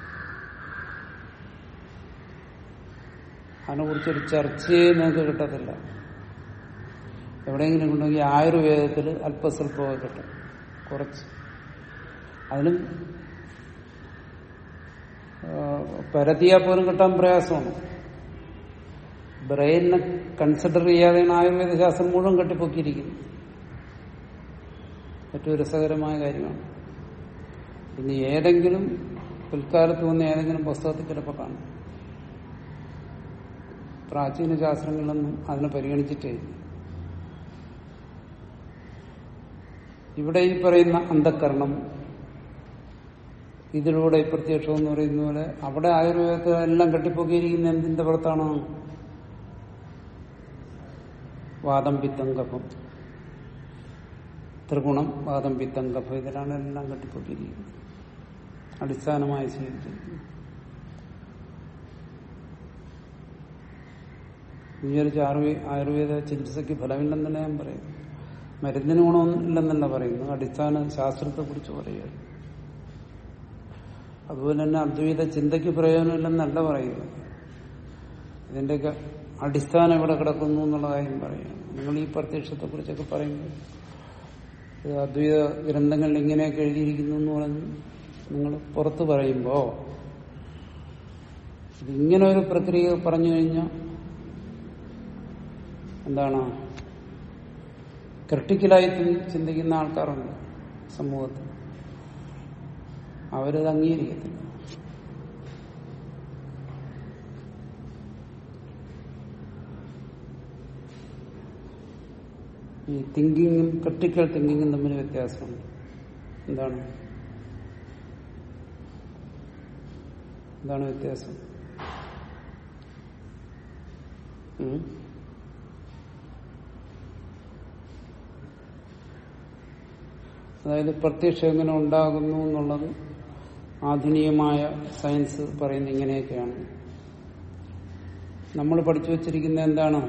അതിനെക്കുറിച്ചൊരു ചർച്ചയെ നിങ്ങൾക്ക് കിട്ടത്തില്ല എവിടെയെങ്കിലും ഉണ്ടെങ്കിൽ ആയുർവേദത്തിൽ അല്പസ്വല്പമൊക്കെ കിട്ടും കുറച്ച് അതിനും പരത്തിയാൽ പോലും കിട്ടാൻ പ്രയാസമാണ് ബ്രെയിനിനെ കൺസിഡർ ചെയ്യാതെയാണ് ആയുർവേദ ശാസ്ത്രം മുഴുവൻ കെട്ടിപ്പൊക്കിയിരിക്കുന്നത് ഏറ്റവും രസകരമായ കാര്യമാണ് ഇനി ഏതെങ്കിലും പിൽക്കാലത്ത് വന്ന ഏതെങ്കിലും പുസ്തകത്തിൽ ചിലപ്പോൾ കാണും പ്രാചീന ശാസ്ത്രങ്ങളിലൊന്നും അതിനെ പരിഗണിച്ചിട്ടേ ഇല്ല. ഇവിടെ ഈ പറയുന്ന അന്ധക്കരണം ഇതിലൂടെ ഈ പ്രത്യക്ഷം എന്ന് പറയുന്ന പോലെ അവിടെ ആയുർവേദത്തിൽ എല്ലാം കെട്ടിപ്പൊക്കിയിരിക്കുന്ന എന്തിന്റെ പുറത്താണ് വാദം പിത്തം കഫം ത്രിഗുണം വാദം പിത്തം കഫ ഇതിലാണ് എല്ലാം കെട്ടിപ്പൊട്ടിയിരിക്കുന്നത് അടിസ്ഥാനമായി സ്വീകരിച്ചിരിക്കുന്നത് വിചാരിച്ച് ആയുർവേ ആയുർവേദ ചികിത്സയ്ക്ക് ഫലമില്ലെന്നല്ല ഞാൻ പറയും മരുന്നിന് ഗുണമില്ലെന്നല്ല പറയുന്നു അടിസ്ഥാന ശാസ്ത്രത്തെ കുറിച്ച് പറയുകയാണ് അതുപോലെ തന്നെ അദ്വൈത ചിന്തയ്ക്ക് പ്രയോജനമില്ലെന്നല്ല പറയുന്നത് ഇതിന്റെയൊക്കെ അടിസ്ഥാനം എവിടെ കിടക്കുന്നു എന്നുള്ള കാര്യം പറയുകയാണ് നിങ്ങൾ ഈ പ്രത്യക്ഷത്തെ കുറിച്ചൊക്കെ പറയുമ്പോൾ ഇത് അദ്വൈത ഗ്രന്ഥങ്ങളിൽ ഇങ്ങനെയൊക്കെ എഴുതിയിരിക്കുന്നു എന്ന് പറഞ്ഞ് നിങ്ങൾ പുറത്ത് പറയുമ്പോൾ ഇതിങ്ങനെ ഒരു പ്രക്രിയ പറഞ്ഞു കഴിഞ്ഞാൽ എന്താണ് ക്രിട്ടിക്കലായി ചിന്തിക്കുന്ന ആൾക്കാരുണ്ട് സമൂഹത്തിൽ അവരത് അംഗീകരിക്കത്തില്ല ഈ തിങ്കിങ്ങും ക്രിട്ടിക്കൽ തിങ്കിങ്ങും തമ്മിൽ വ്യത്യാസമുണ്ട് എന്താണ് എന്താണ് വ്യത്യാസം ഉം? അതായത് പ്രത്യക്ഷം എങ്ങനെ ഉണ്ടാകുന്നു എന്നുള്ളത് ആധുനികമായ സയൻസ് പറയുന്ന ഇങ്ങനെയൊക്കെയാണ് നമ്മൾ പഠിച്ചു വച്ചിരിക്കുന്ന എന്താണ്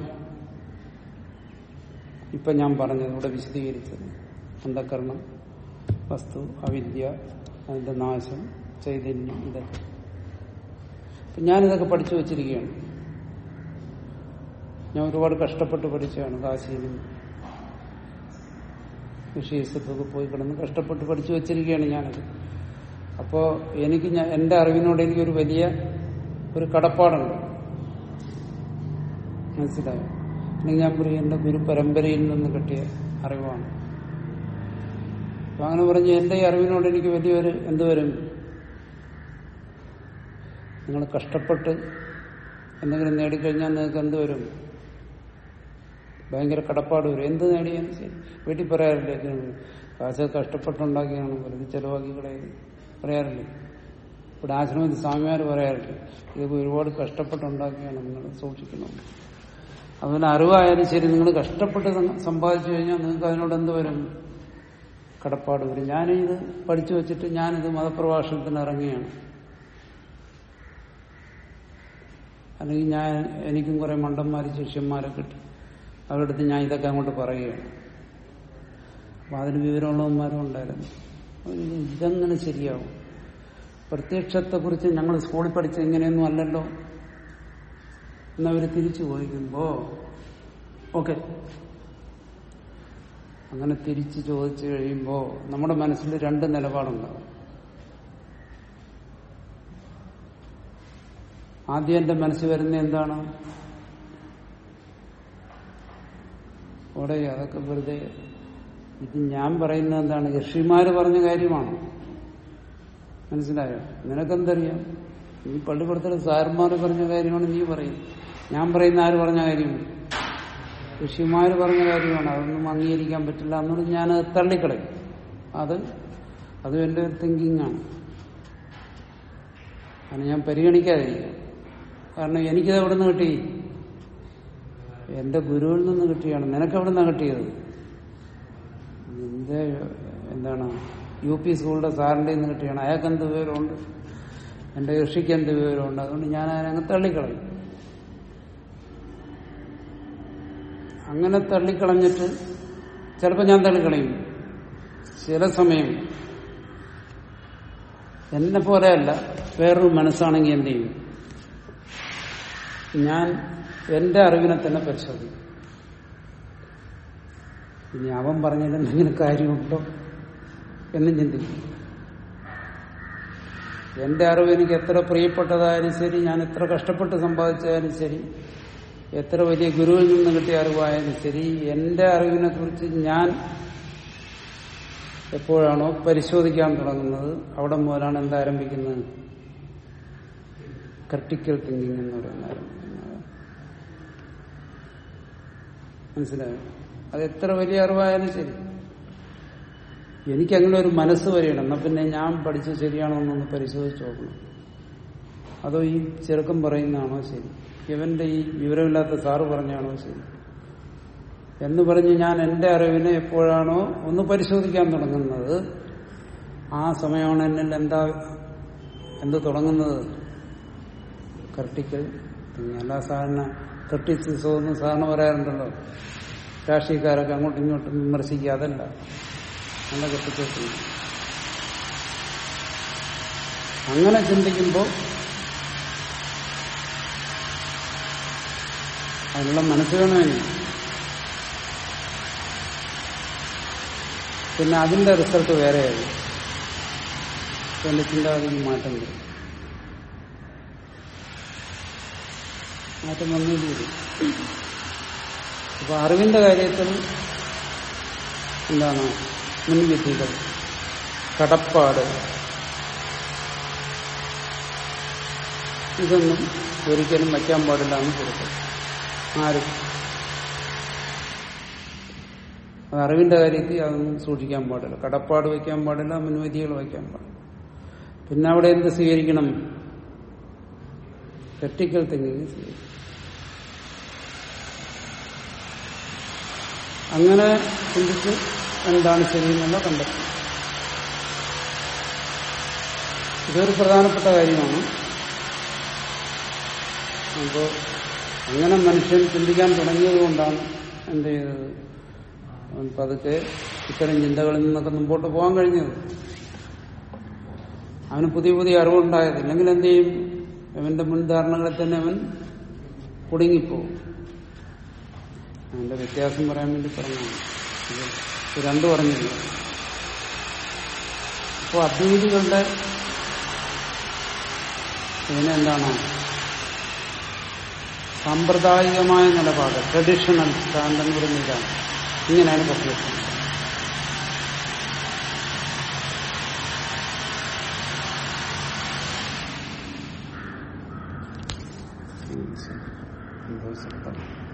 ഇപ്പൊ ഞാൻ പറഞ്ഞത് ഇവിടെ വിശദീകരിച്ചത് അന്ധകരണം വസ്തു അവിദ്യ അതിന്റെ നാശം ചൈതന്യം ഇതൊക്കെ അപ്പൊ ഞാനിതൊക്കെ പഠിച്ചു വച്ചിരിക്കുകയാണ് ഞാൻ ഒരുപാട് കഷ്ടപ്പെട്ട് പഠിച്ചതാണ് കാശിയിലും വിഷയത്തൊക്കെ പോയി കിടന്ന് കഷ്ടപ്പെട്ട് പഠിച്ചു വച്ചിരിക്കുകയാണ് ഞാനത് അപ്പോ എനിക്ക് ഞാൻ എന്റെ അറിവിനോട് എനിക്കൊരു വലിയ ഒരു കടപ്പാടുണ്ട് മനസ്സിലായോ അല്ലെങ്കിൽ ഞാൻ പറയും എന്റെ ഗുരു പരമ്പരയിൽ നിന്ന് കിട്ടിയ അറിവാണ് അപ്പൊ അങ്ങനെ പറഞ്ഞ് എന്റെ ഈ അറിവിനോട് എനിക്ക് വലിയൊരു എന്തുവരും നിങ്ങൾ കഷ്ടപ്പെട്ട് എന്തെങ്കിലും നേടിക്കഴിഞ്ഞാൽ നിങ്ങൾക്ക് എന്തുവരും ഭയങ്കര കടപ്പാട് വരും എന്ത് നേടിയാലും ശരി വീട്ടിൽ പറയാറില്ലേ കാശ് കഷ്ടപ്പെട്ടുണ്ടാക്കിയാണ് വെറുതെ ചെലവാക്കി കളയത് പറയാറില്ലേ ഇവിടെ ആശ്രമത്തിൽ സ്വാമിമാർ പറയാറില്ലേ ഇതൊക്കെ ഒരുപാട് കഷ്ടപ്പെട്ടുണ്ടാക്കിയാണ് നിങ്ങൾ സൂക്ഷിക്കണം അതുപോലെ അറിവായാലും ശരി നിങ്ങൾ കഷ്ടപ്പെട്ട് സമ്പാദിച്ചു കഴിഞ്ഞാൽ നിങ്ങൾക്ക് അതിനോട് എന്ത് വരും കടപ്പാട് വരും ഞാനിത് പഠിച്ചു വെച്ചിട്ട് ഞാനിത് മതപ്രഭാഷണത്തിന് ഇറങ്ങിയാണ് അല്ലെങ്കിൽ ഞാൻ എനിക്കും കുറെ മണ്ടന്മാര് ശിഷ്യന്മാരെ കിട്ടി അവരുടെ അടുത്ത് ഞാൻ ഇതൊക്കെ അങ്ങോട്ട് പറയുകയാണ് അപ്പൊ അതിന് വിവരമുള്ളവന്മാരും ഉണ്ടായിരുന്നു ഇതെങ്ങനെ ശരിയാവും പ്രത്യക്ഷത്തെക്കുറിച്ച് ഞങ്ങൾ സ്കൂളിൽ പഠിച്ച ഇങ്ങനെയൊന്നും അല്ലല്ലോ എന്നവർ തിരിച്ചു ചോദിക്കുമ്പോ ഓക്കെ അങ്ങനെ തിരിച്ചു ചോദിച്ചു കഴിയുമ്പോ നമ്മുടെ മനസ്സിൽ രണ്ട് നിലപാടുണ്ടാവും ആദ്യം എന്റെ മനസ്സിൽ വരുന്ന എന്താണ് അവിടെ അതൊക്കെ വെറുതെ ഇത് ഞാൻ പറയുന്നത് എന്താണ് ഋഷിമാര് പറഞ്ഞ കാര്യമാണ് മനസ്സിലായോ നിനക്കെന്തറിയാം നീ പള്ളിപ്പുറത്തിലെ സാരന്മാര് പറഞ്ഞ കാര്യമാണ് നീ പറയും ഞാൻ പറയുന്ന ആര് പറഞ്ഞ കാര്യം ഋഷിമാര് പറഞ്ഞ കാര്യമാണ് അതൊന്നും അംഗീകരിക്കാൻ പറ്റില്ല എന്നുള്ളത് ഞാനത് തള്ളിക്കളയും അത് അതും എന്റെ തിങ്കിങ് ആണ് കാരണം ഞാൻ പരിഗണിക്കാതിരിക്കാം കാരണം എനിക്കത് എവിടെ നിന്ന് കിട്ടി എന്റെ ഗുരുവിൽ നിന്ന് കിട്ടിയാണ് നിനക്ക് എവിടെ നിന്നാണ് കിട്ടിയത് നിന്റെ എന്താണ് യു പി സ്കൂളിന്റെ സാറിന്റെ നിന്ന് കിട്ടിയാണ് അയാൾക്ക് എന്ത് വിവരമുണ്ട് എന്റെ ഋഷിക്ക് എന്ത് വിവരമുണ്ട് അതുകൊണ്ട് ഞാൻ അതിനങ്ങ് തള്ളിക്കളയും അങ്ങനെ തള്ളിക്കളഞ്ഞിട്ട് ചിലപ്പോൾ ഞാൻ തള്ളിക്കളയും ചില സമയം എന്നെ പോലെയല്ല വേറൊരു മനസ്സാണെങ്കിൽ എന്ത് ചെയ്യും ഞാൻ എന്റെ അറിവിനെ തന്നെ പരിശോധിക്കും ഇനി അവൻ പറഞ്ഞതിൽ എന്തെങ്കിലും കാര്യമുണ്ടോ എന്നും ചിന്തിക്കും എന്റെ അറിവ് എനിക്ക് എത്ര പ്രിയപ്പെട്ടതായാലും ശരി ഞാൻ എത്ര കഷ്ടപ്പെട്ട് സമ്പാദിച്ചാലും ശരി എത്ര വലിയ ഗുരുവിൽ നിന്ന് കിട്ടിയ അറിവായാലും ശരി എന്റെ അറിവിനെ കുറിച്ച് ഞാൻ എപ്പോഴാണോ പരിശോധിക്കാൻ തുടങ്ങുന്നത് അവിടെ മുതലാണ് എന്താരംഭിക്കുന്നത് ക്രിട്ടിക്കൽ തിങ്കിങ് എന്ന് പറയുന്ന ആരംഭിക്കുന്നത് മനസ്സിലായോ അത് എത്ര വലിയ അറിവായാലും ശരി എനിക്കങ്ങനെ ഒരു മനസ്സ് വരികയാണ് എന്നാ പിന്നെ ഞാൻ പഠിച്ചത് ശരിയാണോ എന്നൊന്ന് പരിശോധിച്ച് നോക്കണം അതോ ഈ ചെറുക്കം പറയുന്നതാണോ ശരി ഇവന്റെ ഈ വിവരമില്ലാത്ത സാറ് പറഞ്ഞാണോ ശരി എന്ന് പറഞ്ഞ് ഞാൻ എന്റെ അറിവിനെ എപ്പോഴാണോ ഒന്ന് പരിശോധിക്കാൻ തുടങ്ങുന്നത് ആ സമയമാണ് എന്നിൽ എന്താ എന്ത് തുടങ്ങുന്നത് ക്രിട്ടിക്കൽ അല്ല സാധാരണ ക്രിട്ടിസിസം എന്ന് സാധാരണ പറയാറുണ്ടല്ലോ രാഷ്ട്രീയക്കാരൊക്കെ അങ്ങോട്ടും ഇങ്ങോട്ടും വിമർശിക്കുക അതല്ല നല്ല ക്രിട്ടിക്കൽ അങ്ങനെ ചിന്തിക്കുമ്പോൾ അതിനുള്ള മനസ്സ് വേണമെങ്കിൽ പിന്നെ അതിന്റെ റിസൾട്ട് വേറെയായി എന്റെ ചിന്താഗതിക്ക് മാറ്റം വരും മാറ്റം വന്നേ തീരും അപ്പൊ അറിവിന്റെ കാര്യത്തിൽ എന്താണ് മുൻവിധികൾ കടപ്പാട് ഇതൊന്നും ഒരിക്കലും വയ്ക്കാൻ പാടില്ല എന്ന് കൊടുക്കും ആരും അത് അറിവിന്റെ കാര്യത്തിൽ അതൊന്നും സൂക്ഷിക്കാൻ പാടില്ല കടപ്പാട് വയ്ക്കാൻ പാടില്ല മുൻവിധികൾ വയ്ക്കാൻ പാടില്ല പിന്നെ അവിടെ എന്ത് സ്വീകരിക്കണം ക്രിട്ടിക്കൽ തിങ്കിങ് സ്വീകരിക്കണം അങ്ങനെ ചിന്തിച്ച് എന്താണ് ശരിയെന്നുള്ള കണ്ടെത്തും ഇതൊരു പ്രധാനപ്പെട്ട കാര്യമാണ് അപ്പോൾ അങ്ങനെ മനുഷ്യൻ ചിന്തിക്കാൻ തുടങ്ങിയത് കൊണ്ടാണ് എന്ത് ചെയ്തത് അവൻ പതുക്കെ ഇത്തരം ചിന്തകളിൽ നിന്നൊക്കെ മുമ്പോട്ട് പോകാൻ കഴിഞ്ഞത് അവന് പുതിയ പുതിയ അറിവുണ്ടായത് ഇല്ലെങ്കിൽ എന്ത് ചെയ്യും അവന്റെ മുൻധാരണകളിൽ തന്നെ അവൻ കുടുങ്ങിപ്പോവും അതിന്റെ വ്യത്യാസം പറയാൻ വേണ്ടി പറഞ്ഞാണ് ഇത് ഇത് രണ്ടു പറഞ്ഞില്ല അപ്പോൾ അദ്വൈതികളുടെ ഇതിനെന്താണ് സാമ്പ്രദായികമായ നിലപാട് ട്രഡീഷണൽ സ്റ്റാൻഡ് എന്ന് പറയുന്ന ഇതാണ് ഇങ്ങനെയാണ് പ്രശ്നം ശരി